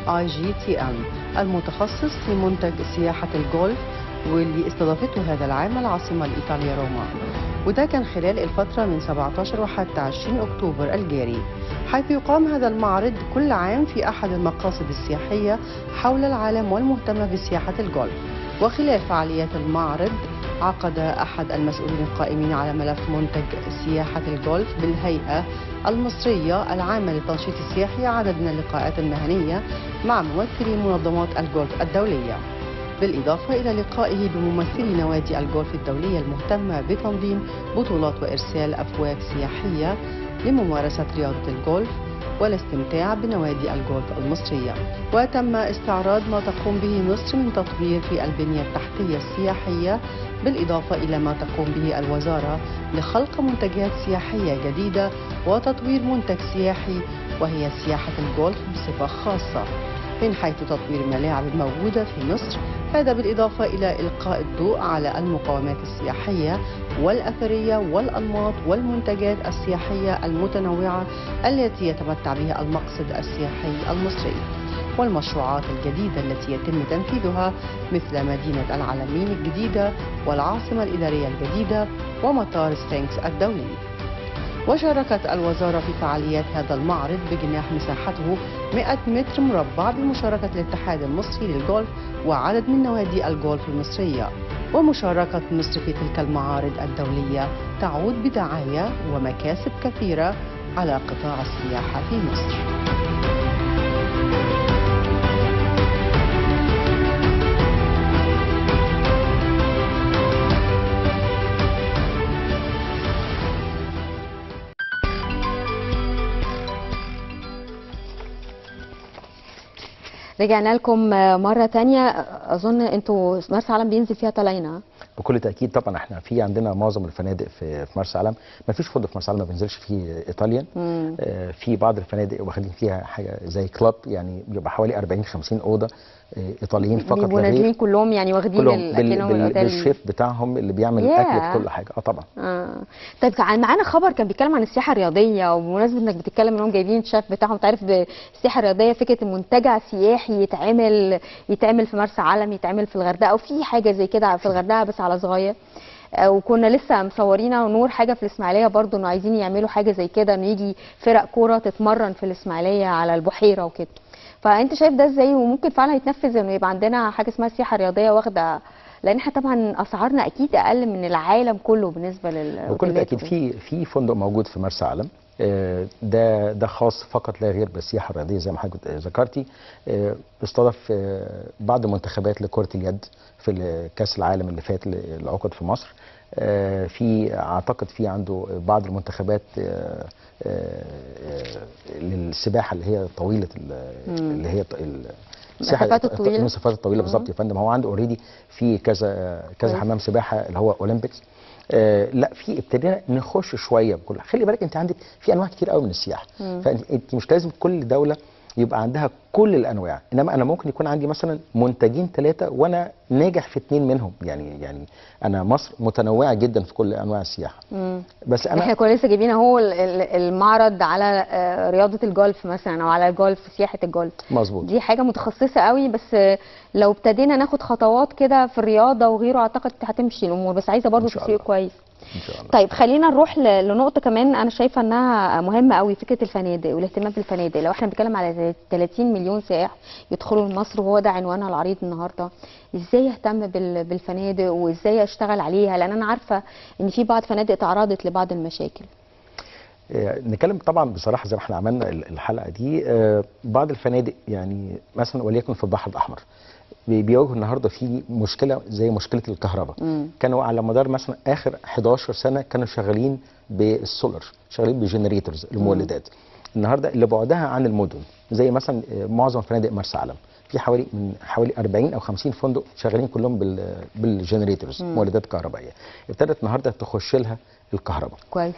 IGTM المتخصص في منتج سياحة الجولف واللي استضافته هذا العام العاصمة الإيطالية روما وده كان خلال الفترة من 17 وحتى 20 أكتوبر الجاري حيث يقام هذا المعرض كل عام في أحد المقاصد السياحية حول العالم والمهتمة بسياحة الجولف وخلال فعاليات المعرض عقد أحد المسؤولين القائمين على ملف منتج سياحة الجولف بالهيئة المصرية العامة للتنشيط السياحي عدد من اللقاءات المهنية مع ممثلي منظمات الجولف الدولية بالإضافة إلى لقائه بممثلي نوادي الجولف الدولية المهتمة بتنظيم بطولات وإرسال أفواج سياحية لممارسة رياضة الجولف والاستمتاع بنوادي الجولف المصرية وتم استعراض ما تقوم به مصر من تطوير في البنية التحتية السياحية بالإضافة إلى ما تقوم به الوزارة لخلق منتجات سياحية جديدة وتطوير منتج سياحي وهي سياحة الجولف بصفة خاصة من حيث تطوير الملاعب الموجودة في مصر هذا بالإضافة إلى إلقاء الضوء على المقومات السياحية والأثرية والأنماط والمنتجات السياحية المتنوعة التي يتمتع بها المقصد السياحي المصري والمشروعات الجديدة التي يتم تنفيذها مثل مدينة العالمين الجديدة والعاصمة الإدارية الجديدة ومطار سفنكس الدولي وشاركت الوزارة في فعاليات هذا المعرض بجناح مساحته 100 متر مربع بمشاركة الاتحاد المصري للجولف وعدد من نوادي الجولف المصرية ومشاركة مصر في تلك المعارض الدولية تعود بدعاية ومكاسب كثيرة على قطاع السياحة في مصر رجعنا لكم مرة تانية أظن أنتوا مرسى علم بينزل فيها طلاينة بكل تاكيد طبعا احنا في عندنا معظم الفنادق في في مرسى علم ما فيش فندق في مرسى علم ما بينزلش فيه ايطاليان مم. آه، في بعض الفنادق واخدين فيها حاجه زي كلاب يعني بيبقى حوالي 40 50 اوضه آه، ايطاليين فقط بيبقوا لا غير نازلين كلهم يعني واخدين كلهم ال- بال... أكنهم بال... الأوتيل بالشيف بتاعهم اللي بيعمل ياه. الاكل بكل حاجه اه طبعا آه. طيب كان معانا خبر كان بيتكلم عن السياحه الرياضيه وبمناسبه انك بتتكلم انهم جايبين الشيف بتاعهم انت عارف ب- السياحه الرياضيه فكره منتجع سياحي يتعمل يتعمل في مرسى علم يتعمل في الغردقه او في حاجه زي كده في الغردقه بس على صغير آه، وكنا لسه مصورينا ونور حاجه في الاسماعيليه برضو انه عايزين يعملوا حاجه زي كده انه يجي فرق كوره تتمرن في الاسماعيليه على البحيره وكده فانت شايف ده ازاي وممكن فعلا يتنفذ انه يبقى عندنا حاجه اسمها سياحه رياضيه واخده لان احنا طبعا اسعارنا اكيد اقل من العالم كله بالنسبه لل بكل تاكيد في في فندق موجود في مرسى علم آه، ده ده خاص فقط لا غير بالسياحه الرياضيه زي ما حضرتك ذكرتي آه، بيستضاف آه، بعض المنتخبات لكره اليد في كاس العالم اللي فات اللي عقد في مصر آه، في اعتقد في عنده بعض المنتخبات آه، آه، آه، للسباحه اللي هي طويله ال- اللي هي ط- ال- السباحة- المسافات الطويلة. المسافات الطويله بالظبط يا فندم هو عنده اوريدي في كذا كذا كويس. حمام سباحه اللي هو اولمبيكس آه لا في ابتدينا نخش شويه بكل خلي بالك انت عندك في انواع كتير قوي من السياحه فانت انت مش لازم كل دوله يبقى عندها كل الانواع انما انا ممكن يكون عندي مثلا منتجين ثلاثه وانا ناجح في اثنين منهم يعني يعني انا مصر متنوعه جدا في كل انواع السياحه مم. بس احنا انا كنا لسه جايبين اهو ال- ال- المعرض على آه، رياضه الجولف مثلا او على الجولف سياحه الجولف مظبوط دي حاجه متخصصه قوي بس آه، لو ابتدينا ناخد خطوات كده في الرياضه وغيره اعتقد هتمشي الامور بس عايزه برضو إن شاء تسويق الله. كويس ان شاء الله طيب خلينا نروح ل- لنقطة كمان أنا شايفة إنها مهمة قوي فكرة الفنادق والاهتمام بالفنادق لو إحنا بنتكلم على 30 مليون سائح يدخلوا لمصر وهو ده عنوانها العريض النهاردة إزاي أهتم بال- بالفنادق وإزاي أشتغل عليها لأن أنا عارفة إن في بعض فنادق تعرضت لبعض المشاكل آه، نتكلم طبعا بصراحه زي ما احنا عملنا ال- الحلقه دي آه، بعض الفنادق يعني مثلا وليكن في البحر الاحمر بي- بيواجهوا النهارده في مشكله زي مشكله الكهرباء مم. كانوا على مدار مثلا اخر 11 سنه كانوا شغالين بالسولر شغالين بجنريتورز المولدات النهارده اللي بعدها عن المدن زي مثلا آه، معظم فنادق مرسى علم في حوالي من حوالي 40 او 50 فندق شغالين كلهم بال بالجنريتورز مولدات كهربائيه ابتدت النهارده تخش لها الكهرباء كويس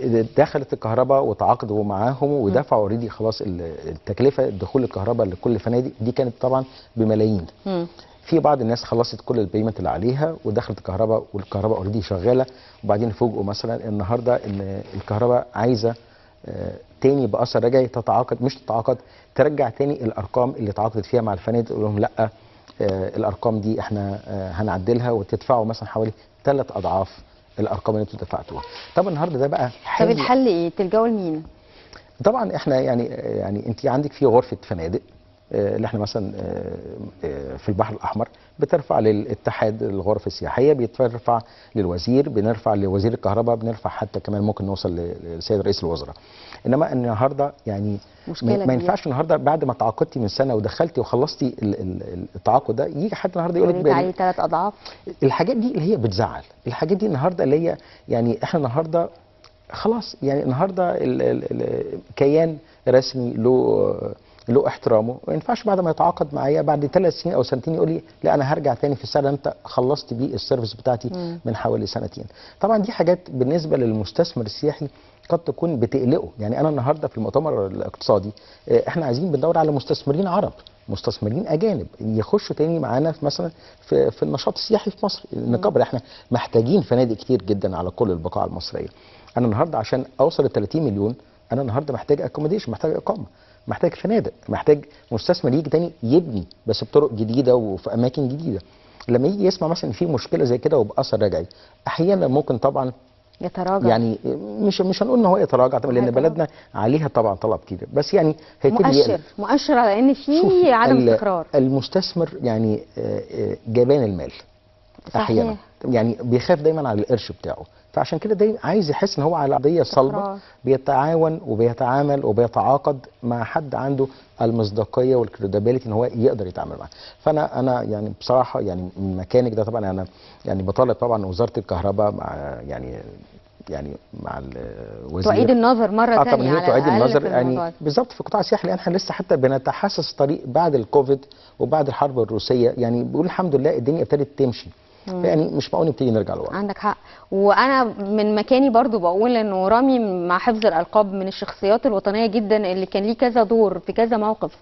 دخلت الكهرباء وتعاقدوا معاهم ودفعوا اوريدي خلاص ال- التكلفه دخول الكهرباء لكل فنادق دي كانت طبعا بملايين مم. في بعض الناس خلصت كل البيمنت اللي عليها ودخلت الكهرباء والكهرباء اوريدي شغاله وبعدين فوجئوا مثلا النهارده ان الكهرباء عايزه آه، تاني باثر رجعي تتعاقد مش تتعاقد ترجع تاني الارقام اللي اتعاقدت فيها مع الفنادق تقول لهم لا آه، الارقام دي احنا آه، هنعدلها وتدفعوا مثلا حوالي ثلاث اضعاف الارقام اللي انتوا دفعتوها طب النهارده ده بقى طب حل الحل إيه؟ تلجأوا لمين؟ طبعا احنا يعني يعني انت عندك في غرفه فنادق آه، اللي احنا مثلا آه، آه، في البحر الاحمر بترفع للاتحاد الغرف السياحيه بيترفع للوزير بنرفع لوزير الكهرباء بنرفع حتى كمان ممكن نوصل ل- للسيد رئيس الوزراء انما النهارده يعني مشكلة ما ما كبيرة. ينفعش النهارده بعد ما تعاقدتي من سنه ودخلتي وخلصتي ال- ال- التعاقد ده يجي حد النهارده يقول يقول لك عليه ثلاث أضعاف الحاجات دي اللي هي بتزعل الحاجات دي النهارده اللي هي يعني احنا النهارده خلاص يعني النهارده ال ال ال كيان رسمي له له احترامه ما ينفعش بعد ما يتعاقد معايا بعد ثلاث سنين او سنتين يقول لي لا انا هرجع تاني في السنه انت خلصت بيه السيرفيس بتاعتي مم. من حوالي سنتين طبعا دي حاجات بالنسبه للمستثمر السياحي قد تكون بتقلقه يعني انا النهارده في المؤتمر الاقتصادي آه، احنا عايزين بندور على مستثمرين عرب مستثمرين اجانب يخشوا تاني معانا في مثلا في, في النشاط السياحي في مصر نكبر احنا محتاجين فنادق كتير جدا على كل البقاع المصريه انا النهارده عشان اوصل ل 30 مليون انا النهارده محتاج اكوموديشن محتاج اقامه محتاج فنادق محتاج مستثمر يجي تاني يبني بس بطرق جديده وفي اماكن جديده لما يجي يسمع مثلا في مشكله زي كده وباثر رجعي احيانا ممكن طبعا يتراجع يعني مش مش هنقول ان هو يتراجع طبعا لان هيتراجع. بلدنا عليها طبعا طلب كتير بس يعني هيبتدي مؤشر يقلق. مؤشر على ان في شوفي، عدم ال- استقرار المستثمر يعني آه، آه، جبان المال صحيح. احيانا يعني بيخاف دايما على القرش بتاعه فعشان كده دايما عايز يحس ان هو على قضيه صلبه استقرار. بيتعاون وبيتعامل وبيتعاقد مع حد عنده المصداقيه والكريديبيليتي ان هو يقدر يتعامل معاه فانا انا يعني بصراحه يعني من مكانك ده طبعا انا يعني بطالب طبعا وزاره الكهرباء مع يعني يعني مع الوزير تعيد النظر مره اه ثانيه طبعا هي على تعيد الأقل النظر في الموضوع يعني ده. بالظبط في القطاع السياحي لان احنا لسه حتى بنتحسس طريق بعد الكوفيد وبعد الحرب الروسيه يعني بيقول الحمد لله الدنيا ابتدت تمشي يعني مش معقول نبتدي نرجع لورا عندك حق وانا من مكاني برضو بقول انه رامي مع حفظ الالقاب من الشخصيات الوطنيه جدا اللي كان ليه كذا دور في كذا موقف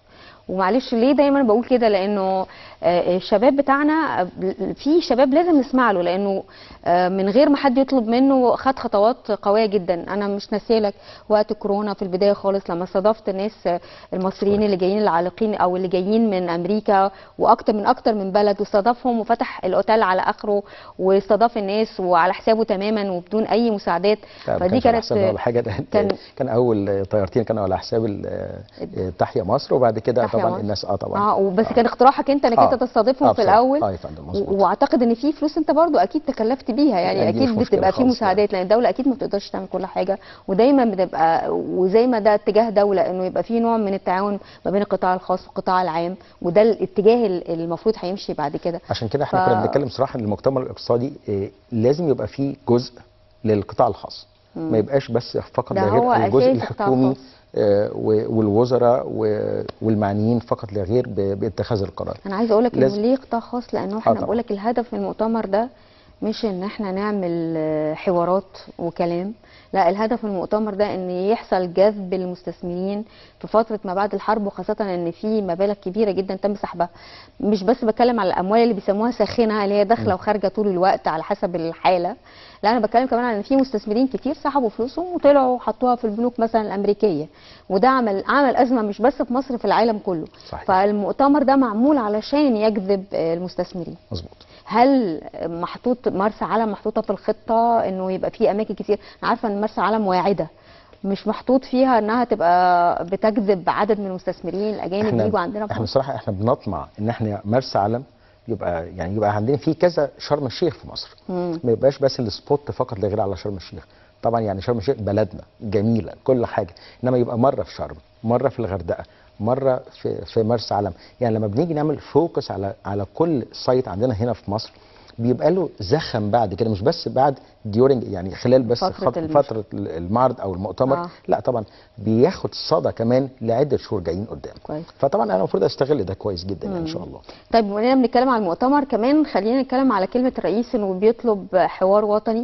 ومعلش ليه دايما بقول كده لانه آه، الشباب بتاعنا آه، في شباب لازم نسمع له لانه آه، من غير ما حد يطلب منه خد خطوات قويه جدا انا مش ناسيلك وقت كورونا في البدايه خالص لما استضفت الناس آه، المصريين اللي جايين العالقين او اللي جايين من امريكا واكتر من اكتر من بلد واستضافهم وفتح الاوتيل على اخره واستضاف الناس وعلى حسابه تماما وبدون اي مساعدات لا، ما فدي كانش على كانت حساب ولا حاجه ده كان- كان, كان اول طيارتين كانوا على حساب ال- آه، تحيا مصر وبعد كده تحيا طبعا مصر. الناس اه طبعا اه وبس كان اقتراحك انت انك آه. انت تستضيفهم آه، في بصراحة. الاول اه يا فندم مظبوط و- واعتقد ان في فلوس انت برضو اكيد تكلفت بيها يعني يعني دي اكيد مش مشكلة بتبقى في خالص مساعدات لان الدوله اكيد ما بتقدرش تعمل كل حاجه ودايما بتبقى وزي ما ده اتجاه دوله انه يبقى في نوع من التعاون ما بين القطاع الخاص والقطاع العام وده الاتجاه ال- المفروض هيمشي بعد كده عشان كده احنا ف- كنا بنتكلم صراحه ان المؤتمر الاقتصادي آه، لازم يبقى فيه جزء للقطاع الخاص مم. ما يبقاش بس فقط ده لا هو غير الجزء أساس القطاع الحكومي الخاص. آه، و- والوزراء و- والمعنيين فقط لا غير ب- باتخاذ القرار انا عايزه اقول لك انه لازم- ليه قطاع خاص لانه احنا طبعا. بقول لك الهدف من المؤتمر ده مش ان احنا نعمل آه، حوارات وكلام لا الهدف من المؤتمر ده ان يحصل جذب المستثمرين في فتره ما بعد الحرب وخاصه ان في مبالغ كبيره جدا تم سحبها مش بس بتكلم على الاموال اللي بيسموها ساخنه اللي هي داخله وخارجه طول الوقت على حسب الحاله لا انا بتكلم كمان عن ان في مستثمرين كتير سحبوا فلوسهم وطلعوا حطوها في البنوك مثلا الامريكيه وده عمل عمل ازمه مش بس في مصر في العالم كله صحيح. فالمؤتمر ده معمول علشان يجذب آه، المستثمرين مظبوط هل محطوط مرسى علم محطوطه في الخطه انه يبقى في اماكن كتير انا عارفه ان مرسى علم واعده مش محطوط فيها انها تبقى بتجذب عدد من المستثمرين الاجانب يجوا عندنا في احنا مصر بصراحه احنا بنطمع ان احنا مرسى علم يبقى يعني يبقى عندنا في كذا شرم الشيخ في مصر مم. ما يبقاش بس السبوت فقط لا غير على شرم الشيخ طبعا يعني شرم الشيخ بلدنا جميله كل حاجه انما يبقى مره في شرم مره في الغردقه مره في في مرسى علم يعني لما بنيجي نعمل فوكس على على كل سايت عندنا هنا في مصر بيبقى له زخم بعد كده مش بس بعد ديورنج يعني خلال بس فترة فترة, المش- فترة المعرض او المؤتمر آه. آه. لا طبعا بياخد صدى كمان لعده شهور جايين قدام كويس فطبعا انا المفروض استغل ده كويس جدا يعني ان شاء الله طيب بما اننا بنتكلم على المؤتمر كمان خلينا نتكلم على كلمه الرئيس انه بيطلب حوار وطني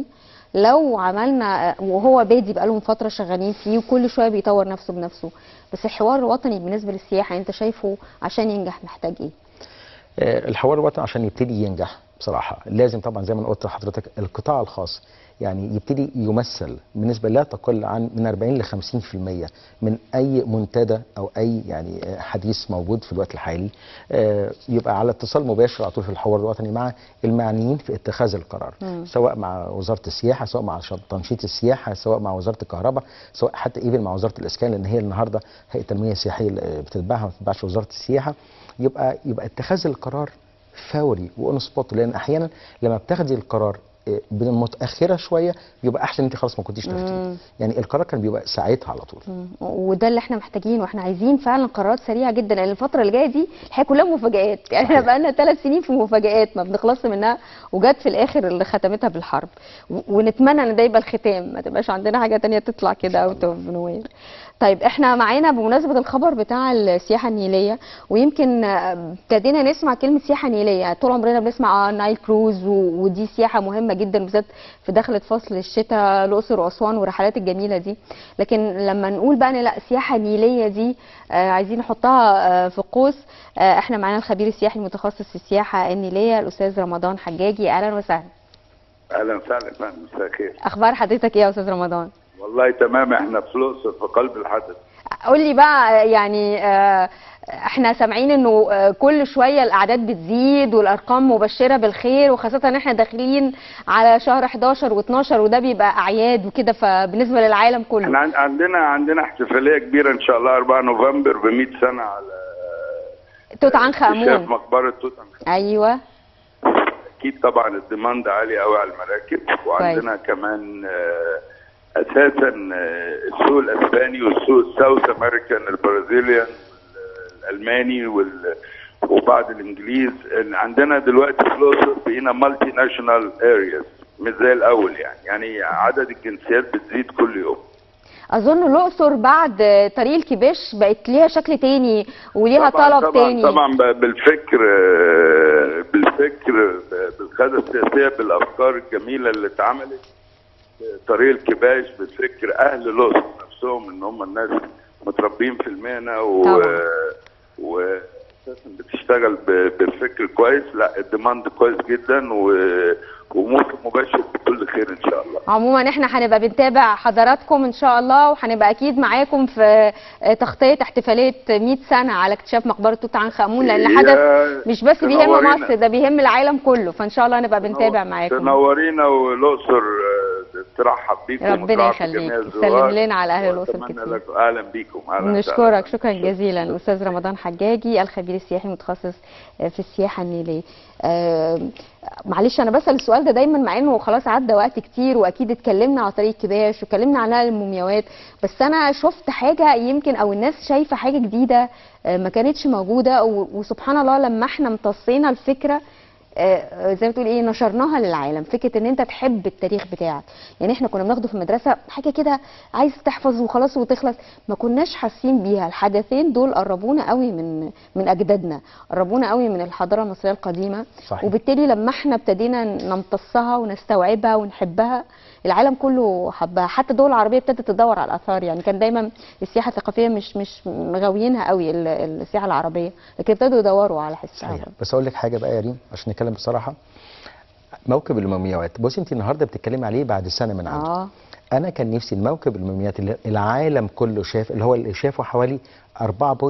لو عملنا وهو بادي بقالهم فتره شغالين فيه وكل شويه بيطور نفسه بنفسه بس الحوار الوطني بالنسبه للسياحه انت شايفه عشان ينجح محتاج ايه؟ آه، الحوار الوطني عشان يبتدي ينجح بصراحه لازم طبعا زي ما أنا قلت لحضرتك القطاع الخاص يعني يبتدي يمثل بنسبه لا تقل عن من 40 ل 50% من اي منتدى او اي يعني آه، حديث موجود في الوقت الحالي آه، يبقى على اتصال مباشر على طول في الحوار الوطني مع المعنيين في اتخاذ القرار مم. سواء مع وزاره السياحه سواء مع شط- تنشيط السياحه سواء مع وزاره الكهرباء سواء حتى ايفن مع وزاره الاسكان لان هي النهارده هيئه التنميه السياحيه اللي بتتبعها ما بتتبعش وزاره السياحه يبقى يبقى اتخاذ القرار فوري واون سبوت لان احيانا لما بتاخدي القرار آه، متاخره شويه بيبقى احسن انت خلاص ما كنتيش تاخديه مم. يعني القرار كان بيبقى ساعتها على طول مم. وده اللي احنا محتاجينه واحنا عايزين فعلا قرارات سريعه جدا لان الفتره اللي جايه دي الحقيقه كلها مفاجآت يعني احنا صحيح. بقالنا ثلاث سنين في مفاجآت ما بنخلصش منها وجت في الاخر اللي ختمتها بالحرب و- ونتمنى ان ده يبقى الختام ما تبقاش عندنا حاجه تانية تطلع كده اوت اوف نوير طيب احنا معانا بمناسبه الخبر بتاع السياحه النيليه ويمكن آه، ابتدينا نسمع كلمه سياحه نيليه يعني طول عمرنا بنسمع اه نايل كروز و- ودي سياحه مهمه جدا بالذات في دخلة فصل الشتاء الاقصر واسوان والرحلات الجميله دي لكن لما نقول بقى إن لا سياحه نيليه دي آه، عايزين نحطها آه، في قوس آه، احنا معانا الخبير السياحي المتخصص في السياحه النيليه الاستاذ رمضان حجاجي اهلا وسهلا اهلا وسهلا فندم مساء الخير اخبار حضرتك ايه يا استاذ رمضان والله تمام احنا في الاقصر في قلب الحدث قول لي بقى يعني آه، احنا سامعين انه آه، كل شويه الاعداد بتزيد والارقام مبشره بالخير وخاصه ان احنا داخلين على شهر 11 و12 وده بيبقى اعياد وكده فبالنسبه للعالم احنا كله عن- عندنا عندنا احتفاليه كبيره ان شاء الله 4 نوفمبر ب 100 سنه على توت عنخ اكتشاف امون مقبره توت عنخ ايوه اكيد طبعا الديماند عالي قوي على المراكب وعندنا كمان آه، اساسا آه، السوق الاسباني والسوق الساوث امريكان البرازيليان الالماني وال وبعض الانجليز إن عندنا دلوقتي في الاقصر بقينا مالتي ناشونال ارياز مش زي الاول يعني يعني عدد الجنسيات بتزيد كل يوم اظن الاقصر بعد آه، طريق الكباش بقت ليها شكل تاني وليها طبعا طلب طبعا تاني طبعا ب- بالفكر آه، بالفكر آه، بالقياده السياسيه بالافكار الجميله اللي اتعملت آه، طريق الكباش بالفكر اهل الاقصر نفسهم ان هم الناس متربين في المهنه و طبعا. واساسا بتشتغل ب- بفكر كويس لا الديماند كويس جدا و... وموسم مباشر بكل خير ان شاء الله عموما احنا هنبقى بنتابع حضراتكم ان شاء الله وهنبقى اكيد معاكم في آه، تغطيه احتفاليه 100 سنه على اكتشاف مقبره توت عنخ امون لان يا حدث مش بس بيهم تنورينا. مصر ده بيهم العالم كله فان شاء الله نبقى بنتابع معاكم تنورينا والاقصر آه، ترحب بيكم ربنا وترحب يخليك. بجميع سلم الزوار. لنا على أهل الأقصر وأتمنى كتير. لكم اهلا بيكم اهلا وسهلا. نشكرك شكرا جزيلا استاذ رمضان حجاجي الخبير السياحي المتخصص في السياحه النيليه آه، معلش انا بسال السؤال ده دايما مع انه خلاص عدى وقت كتير واكيد اتكلمنا على طريق كباش واتكلمنا عن نقل المومياوات بس انا شفت حاجه يمكن او الناس شايفه حاجه جديده آه، ما كانتش موجوده و- وسبحان الله لما احنا امتصينا الفكره آه، زي ما تقول ايه نشرناها للعالم فكره ان انت تحب التاريخ بتاعك يعني احنا كنا بناخده في المدرسه حاجه كده عايز تحفظ وخلاص وتخلص ما كناش حاسين بيها الحدثين دول قربونا قوي من من اجدادنا قربونا قوي من الحضاره المصريه القديمه صحيح. وبالتالي لما احنا ابتدينا نمتصها ونستوعبها ونحبها العالم كله حبها حتى الدول العربيه ابتدت تدور على الاثار يعني كان دايما السياحه الثقافيه مش مش مغاويينها قوي ال- السياحه العربيه لكن ابتدوا يدوروا على حسها صحيح برضه. بس اقول لك حاجه بقى يا ريم عشان نتكلم بصراحه موكب المومياوات بصي انت النهارده بتتكلمي عليه بعد سنه من عنده اه انا كان نفسي الموكب المومياوات اللي العالم كله شاف اللي هو اللي شافه حوالي 4.8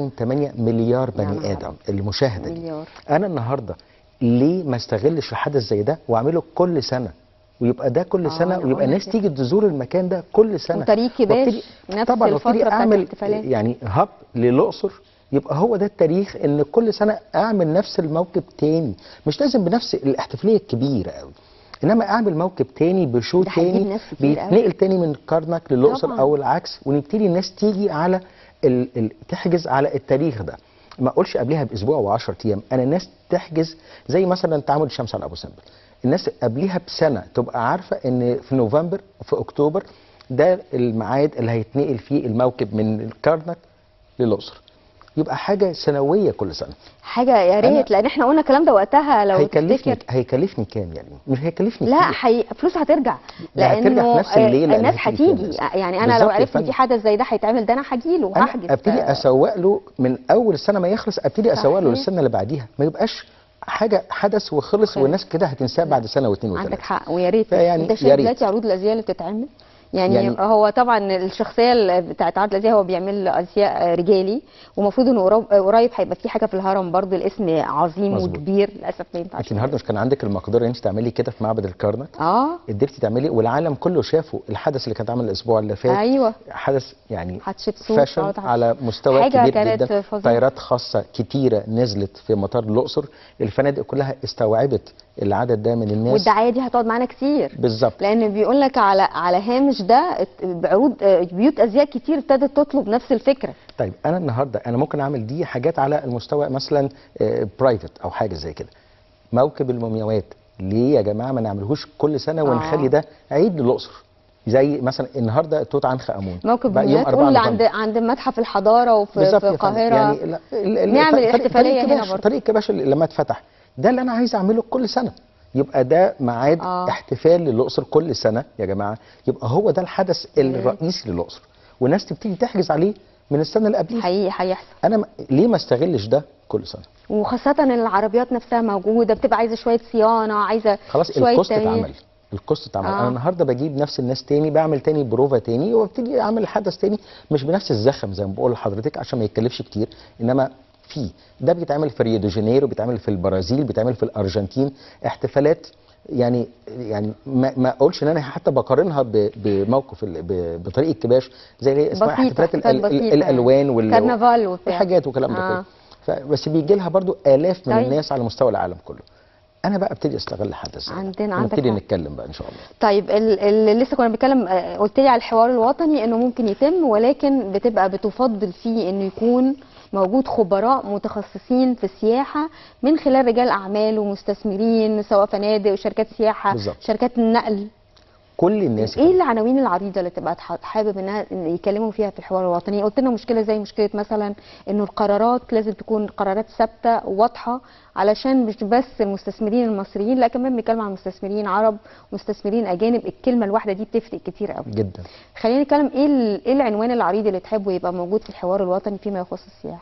مليار يا بني نهار ادم المشاهده دي مليار انا النهارده ليه ما استغلش حدث زي ده واعمله كل سنه ويبقى ده كل آه، سنه أنا ويبقى قلنا الناس كده. تيجي تزور المكان ده كل سنه وطريق كباش وابتدي- نفس طبعا الفترة وابتدي بتاعت اعمل الاحتفالات. يعني هاب للاقصر يبقى هو ده التاريخ ان كل سنه اعمل نفس الموكب تاني مش لازم بنفس الاحتفاليه الكبيره قوي انما اعمل موكب تاني بشو ده هيجيب تاني ناس كتير قوي. بيتنقل تاني من كرنك للاقصر طبعاً. او العكس ونبتدي الناس تيجي على ال... ال... تحجز على التاريخ ده ما اقولش قبلها باسبوع و10 ايام انا الناس تحجز زي مثلا تعامد الشمس على ابو سمبل الناس قبلها بسنه تبقى عارفه ان في نوفمبر في اكتوبر ده الميعاد اللي هيتنقل فيه الموكب من الكرنك للاقصر يبقى حاجه سنويه كل سنه حاجه يا ريت أنا- لان احنا قلنا الكلام ده وقتها لو هيكلفني تفتكر هيكلفني كام يعني مش هيكلفني لا كتير. حي... فلوس هترجع لا، هترجع في لانه نفس الليلة اللي الناس هتيجي فيها هتيجي الناس. يعني انا لو بالظبط يا عرفت فندم. في حدث زي ده هيتعمل ده انا هجيله انا وهحجز ابتدي ف- اسوق له من اول السنه ما يخلص ابتدي اسوق له صحيح. للسنه اللي بعديها ما يبقاش حاجه حدث وخلص خلص. والناس كده هتنساه بعد سنه واثنين عندك وثلاثه حق ويا ريت فيعني انت يا شايف ريت. دلوقتي عروض الازياء اللي بتتعمل يعني, يعني- يعني هو طبعا الشخصيه اللي بتاعت عرض الازياء هو بيعمل ازياء رجالي ومفروض انه قريب- قريب هيبقى في حاجه في الهرم برضو الاسم عظيم مظبوط. وكبير للاسف ما ينفعش انت النهارده مش كان عندك المقدره ان انت تعملي كده في معبد الكرنك اه قدرتي تعملي والعالم كله شافه الحدث اللي كان اتعمل الاسبوع اللي فات ايوه حدث يعني حتشبسوت فاشن آه، طبعاً. على مستوى حاجة كبير كانت جدا فظيعة. طيارات خاصه كتيره نزلت في مطار الاقصر الفنادق كلها استوعبت العدد ده من الناس والدعايه دي هتقعد معانا كتير بالظبط لان بيقول لك على على هامش ده ات- بعروض آه، بيوت ازياء كتير ابتدت تطلب نفس الفكره طيب انا النهارده انا ممكن اعمل دي حاجات على المستوى مثلا برايفت او حاجه زي كده موكب المومياوات ليه يا جماعه ما نعملهوش كل سنه ونخلي آه. ده عيد للاقصر زي مثلا النهارده توت عنخ امون موكب بقى المومياوات 4 تقول نوفمبر. عند عند متحف الحضاره وفي بالظبط في يا فندم. القاهره يعني لا ال- ال- نعمل طريق- الاحتفالية طريق هنا كباش برضه. طريق كباش اللي لما اتفتح ده اللي انا عايز اعمله كل سنه يبقى ده ميعاد آه. احتفال للاقصر كل سنه يا جماعه يبقى هو ده الحدث الرئيسي للاقصر والناس تبتدي تحجز عليه من السنه اللي قبليها حقيقي هيحصل انا م- ليه ما استغلش ده كل سنه وخاصه ان العربيات نفسها موجوده بتبقى عايزه شويه صيانه عايزه خلاص شويه الكوست تغيير. اتعمل الكوست اتعمل آه. انا النهارده بجيب نفس الناس تاني بعمل تاني بروفا تاني وابتدي اعمل حدث تاني مش بنفس الزخم زي ما بقول لحضرتك عشان ما يتكلفش كتير انما في ده بيتعمل في ريو دي جانيرو بيتعمل في البرازيل بيتعمل في الارجنتين احتفالات يعني يعني ما, ما اقولش ان انا حتى بقارنها ب- بموقف ال- ب- بطريق الكباش زي اللي هي اسمها بسيطة، احتفالات ال- احتفالات ال- بسيطة الالوان وال كرنفال وبتاع والحاجات والكلام ده آه. كله ف- بس بيجي لها برضو الاف من طيب. الناس على مستوى العالم كله انا بقى ابتدي استغل الحدث ده. عندنا- عندك نبتدي حق. نتكلم بقى ان شاء الله طيب ال- اللي لسه كنا بنتكلم آه، قلت لي على الحوار الوطني انه ممكن يتم ولكن بتبقى بتفضل فيه انه يكون موجود خبراء متخصصين في السياحه من خلال رجال اعمال ومستثمرين سواء فنادق وشركات سياحه بالظبط. شركات النقل كل الناس ايه العناوين العريضه اللي تبقى تح- حابب انها إن يتكلموا فيها في الحوار الوطني قلت لنا مشكله زي مشكله مثلا انه القرارات لازم تكون قرارات ثابته وواضحه علشان مش بس المستثمرين المصريين لا كمان بنتكلم عن مستثمرين عرب مستثمرين اجانب الكلمه الواحده دي بتفرق كتير قوي جدا خلينا نتكلم ايه ال- ايه العنوان العريض اللي تحبه يبقى موجود في الحوار الوطني فيما يخص السياحه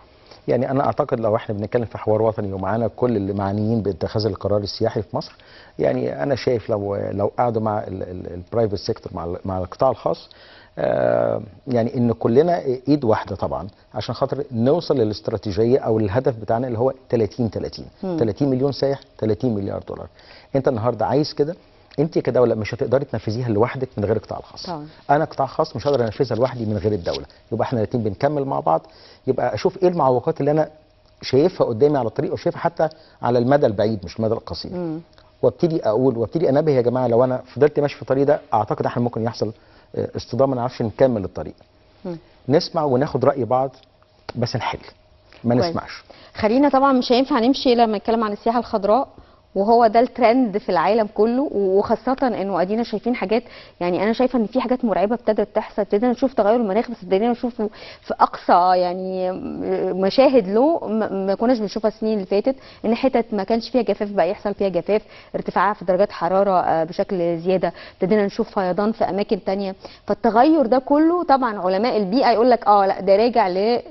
يعني انا اعتقد لو احنا بنتكلم في حوار وطني ومعانا كل اللي معنيين باتخاذ القرار السياحي في مصر يعني انا شايف لو لو قعدوا مع البرايفت سيكتور مع ال- مع القطاع الخاص آه، يعني ان كلنا ايد واحده طبعا عشان خاطر نوصل للاستراتيجيه او للهدف بتاعنا اللي هو 30 30 30 مليون سائح 30 مليار دولار انت النهارده عايز كده انت كدوله مش هتقدري تنفذيها لوحدك من غير القطاع الخاص طبعا. انا قطاع خاص مش هقدر انفذها لوحدي من غير الدوله يبقى احنا الاثنين بنكمل مع بعض يبقى اشوف ايه المعوقات اللي انا شايفها قدامي على الطريق وشايفها حتى على المدى البعيد مش المدى القصير مم. وابتدي اقول وابتدي انبه يا جماعه لو انا فضلت ماشي في الطريق ده اعتقد احنا ممكن يحصل آه، اصطدام ما نعرفش نكمل الطريق مم. نسمع وناخد راي بعض بس نحل ما كويس. نسمعش خلينا طبعا مش هينفع نمشي لما نتكلم عن السياحه الخضراء وهو ده الترند في العالم كله وخاصة انه ادينا شايفين حاجات يعني انا شايفة ان في حاجات مرعبة ابتدت تحصل ابتدينا نشوف تغير المناخ بس ابتدينا نشوفه في اقصى يعني مشاهد له ما ما كناش بنشوفها السنين اللي فاتت ان حتت ما كانش فيها جفاف بقى يحصل فيها جفاف ارتفاع في درجات حرارة آه، بشكل زيادة ابتدينا نشوف فيضان في اماكن تانية فالتغير ده كله طبعا علماء البيئة يقول لك اه لا ده راجع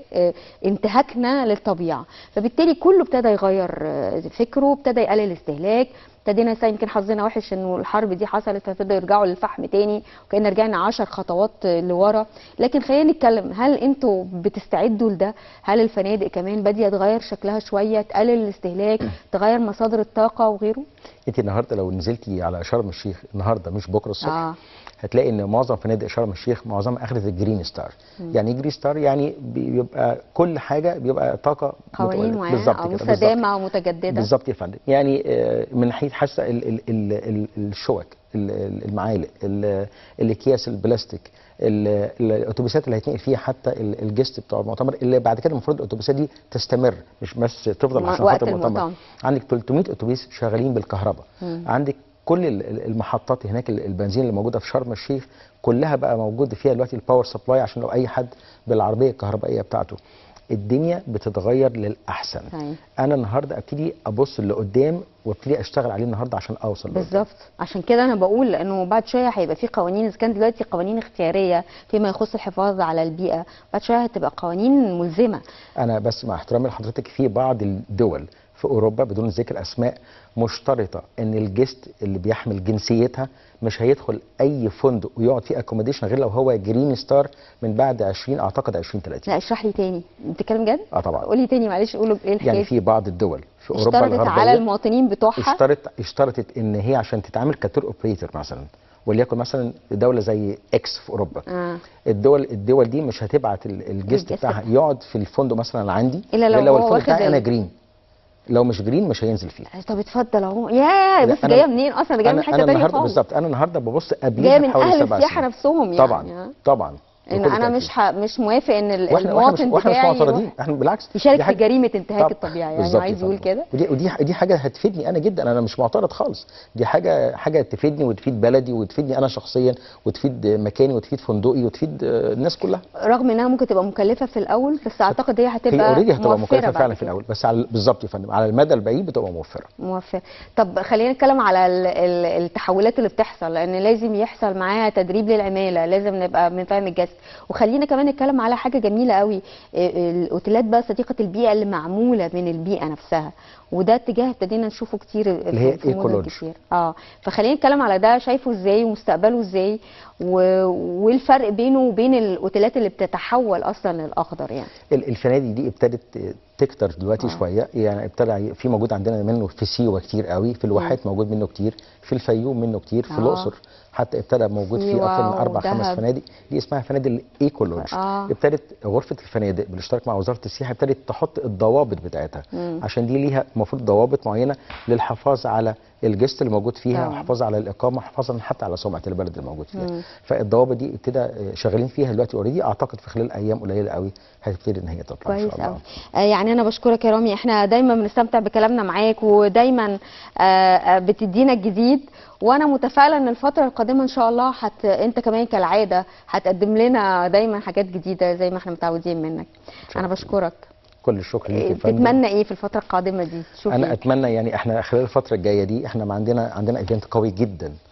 لانتهاكنا للطبيعة فبالتالي كله ابتدى يغير آه، فكره ابتدى يقلل الاستهلاك ابتدينا سا- يمكن حظنا وحش انه الحرب دي حصلت فابتدوا يرجعوا للفحم تاني وكأن رجعنا عشر خطوات آه، لورا لكن خلينا نتكلم هل انتوا بتستعدوا لده هل الفنادق كمان باديه تغير شكلها شويه تقلل الاستهلاك تغير مصادر الطاقه وغيره انت النهارده لو نزلتي على شرم الشيخ النهارده مش بكره الصبح اه هتلاقي ان معظم فنادق شرم الشيخ معظمها اخذت الجرين ستار يعني ايه جرين ستار يعني بيبقى كل حاجه بيبقى طاقه قوانين متولدة. معينه بالظبط او كده بالظبط. مستدامه او متجدده بالظبط يا فندم يعني آه، من ناحيه حاسه ال- ال- ال- ال- الشوك ال- ال- المعالق ال- الاكياس البلاستيك ال- الاتوبيسات اللي هيتنقل فيها حتى ال- الجست بتوع المؤتمر اللي بعد كده المفروض الاتوبيسات دي تستمر مش بس تفضل م- عشان وقت خاطر المؤتمر المؤتمر. عندك 300 اتوبيس شغالين بالكهرباء عندك كل ال- ال- المحطات هناك ال- البنزين اللي موجوده في شرم الشيخ كلها بقى موجود فيها دلوقتي الباور سبلاي عشان لو اي حد بالعربيه الكهربائيه بتاعته الدنيا بتتغير للاحسن صحيح. انا النهارده ابتدي ابص لقدام وابتدي اشتغل عليه النهارده عشان اوصل لقدام. بالظبط عشان كده انا بقول انه بعد شويه هيبقى في قوانين اذا كان دلوقتي قوانين اختياريه فيما يخص الحفاظ على البيئه بعد شويه هتبقى قوانين ملزمه انا بس مع احترامي لحضرتك في بعض الدول في اوروبا بدون ذكر اسماء مشترطه ان الجست اللي بيحمل جنسيتها مش هيدخل اي فندق ويقعد فيه اكوموديشن غير لو هو جرين ستار من بعد 20 اعتقد 20 30 لا اشرح لي تاني بتتكلم جد اه طبعا قولي تاني معلش قولوا ايه الحكايه يعني في بعض الدول في اوروبا اشترطت على الغربيه المواطنين بتوعها اشترط اشترطت ان هي عشان تتعامل كتور اوبريتور مثلا وليكن مثلا دوله زي اكس في اوروبا آه. الدول الدول دي مش هتبعت ال- الجست الجست بتاعها يقعد في الفندق مثلا عندي إلا لو غير هو الفندق واخد بتاعي انا ال- جرين لو مش جرين مش هينزل فيه طب اتفضل اهو يا لا، بص أنا- جايه منين اصلا ده جايه من انا حته انا تانيه النهارده خالص بالظبط انا النهارده ببص جايه قبليها من بحوالي اهل سبع السياحه سنين. نفسهم يعني طبعا ها؟ طبعا ان بكل انا مش تأكيد. ح... مش موافق ان ال- واحنا واحنا مش, المواطن واحنا مش بتاعي معترضين يروح احنا بالعكس يشارك دي في حاجة- جريمه انتهاك طب- الطبيعه يعني بالظبط عايز يا يقول فندم. كده ودي ودي دي حاجه هتفيدني انا جدا انا مش معترض خالص دي حاجه حاجه تفيدني وتفيد بلدي وتفيدني انا شخصيا وتفيد مكاني وتفيد فندقي وتفيد آه، الناس كلها رغم انها ممكن تبقى مكلفه في الاول بس اعتقد هي هي هتبقى اوريدي هتبقى موفرة مكلفه بعد فعلا في كده. الاول بس على بالظبط يا فندم على المدى البعيد بتبقى موفره موفر طب خلينا نتكلم على ال- ال- التحولات اللي بتحصل لان لازم يحصل معاها تدريب للعماله لازم نبقى بنفهم الجسد وخلينا كمان نتكلم على حاجه جميله قوي إيه، الاوتيلات بقى صديقه البيئه اللي معموله من البيئه نفسها وده اتجاه ابتدينا نشوفه كتير اللي هي في مدن إيكولوجي. كتير اه فخلينا نتكلم على ده شايفه ازاي ومستقبله ازاي و... والفرق بينه وبين الاوتيلات اللي بتتحول اصلا للاخضر يعني ال- الفنادق دي ابتدت تكتر دلوقتي آه. شويه يعني ابتدى في موجود عندنا منه في سيوه كتير قوي في الواحات موجود منه كتير في الفيوم منه كتير في آه. الاقصر حتى ابتدى موجود في سيوة اكثر من اربع خمس ودهب. فنادق دي اسمها فنادق الايكولوج آه. ابتدت غرفه الفنادق بالاشتراك مع وزاره السياحه ابتدت تحط الضوابط بتاعتها مم. عشان دي ليها المفروض ضوابط معينه للحفاظ على الجست اللي موجود فيها طبعا. وحفاظ على الاقامه حفاظا حتى على سمعه البلد اللي موجود فيها مم. فالضوابط دي ابتدى آه، شغالين فيها دلوقتي اوريدي اعتقد في خلال ايام قليله قوي هتبتدي ان هي تطلع ان كويس شاء الله قوي آه يعني انا بشكرك يا رامي احنا دايما بنستمتع بكلامنا معاك ودايما آه آه بتدينا الجديد وانا متفائله ان الفتره القادمه ان شاء الله حت انت كمان كالعاده هتقدم لنا دايما حاجات جديده زي ما احنا متعودين منك شرف انا لي. بشكرك كل الشكر ليك يا إيه، فندم تتمنى ايه في الفتره القادمه دي تشوف انا إيه؟ اتمنى يعني احنا خلال الفتره الجايه دي احنا ما عندنا عندنا ايفنت قوي جدا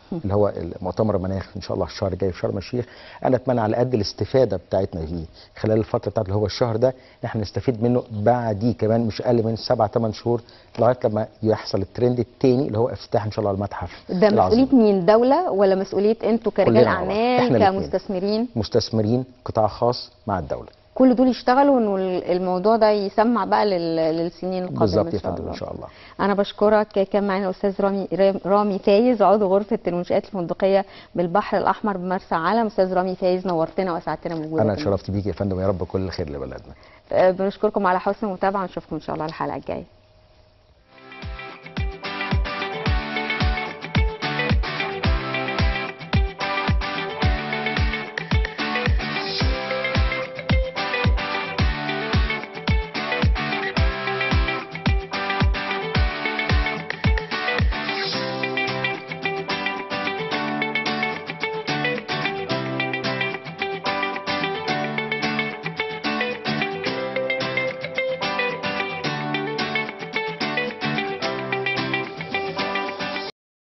اللي هو مؤتمر المناخ ان شاء الله الشهر الجاي في شرم الشيخ انا اتمنى على قد الاستفاده بتاعتنا فيه خلال الفتره بتاعت اللي هو الشهر ده ان احنا نستفيد منه بعديه كمان مش اقل من سبع ثمان شهور لغايه لما يحصل الترند الثاني اللي هو افتتاح ان شاء الله المتحف ده العظيم. مسؤوليه مين دوله ولا مسؤوليه انتوا كرجال كلنا مع بعض. اعمال إحنا الاتنين. كمستثمرين مستثمرين قطاع خاص مع الدوله كل دول يشتغلوا انه الموضوع ده يسمع بقى لل- للسنين القادمه بالظبط ان يا شاء فندم الله ان شاء الله انا بشكرك كان معانا الاستاذ رامي رامي فايز عضو غرفه المنشات الفندقيه بالبحر الاحمر بمرسى علم استاذ رامي فايز نورتنا واسعدتنا بوجودك انا اتشرفت بيك يا فندم يا رب كل خير لبلدنا آه، بنشكركم على حسن المتابعه ونشوفكم ان شاء الله الحلقه الجايه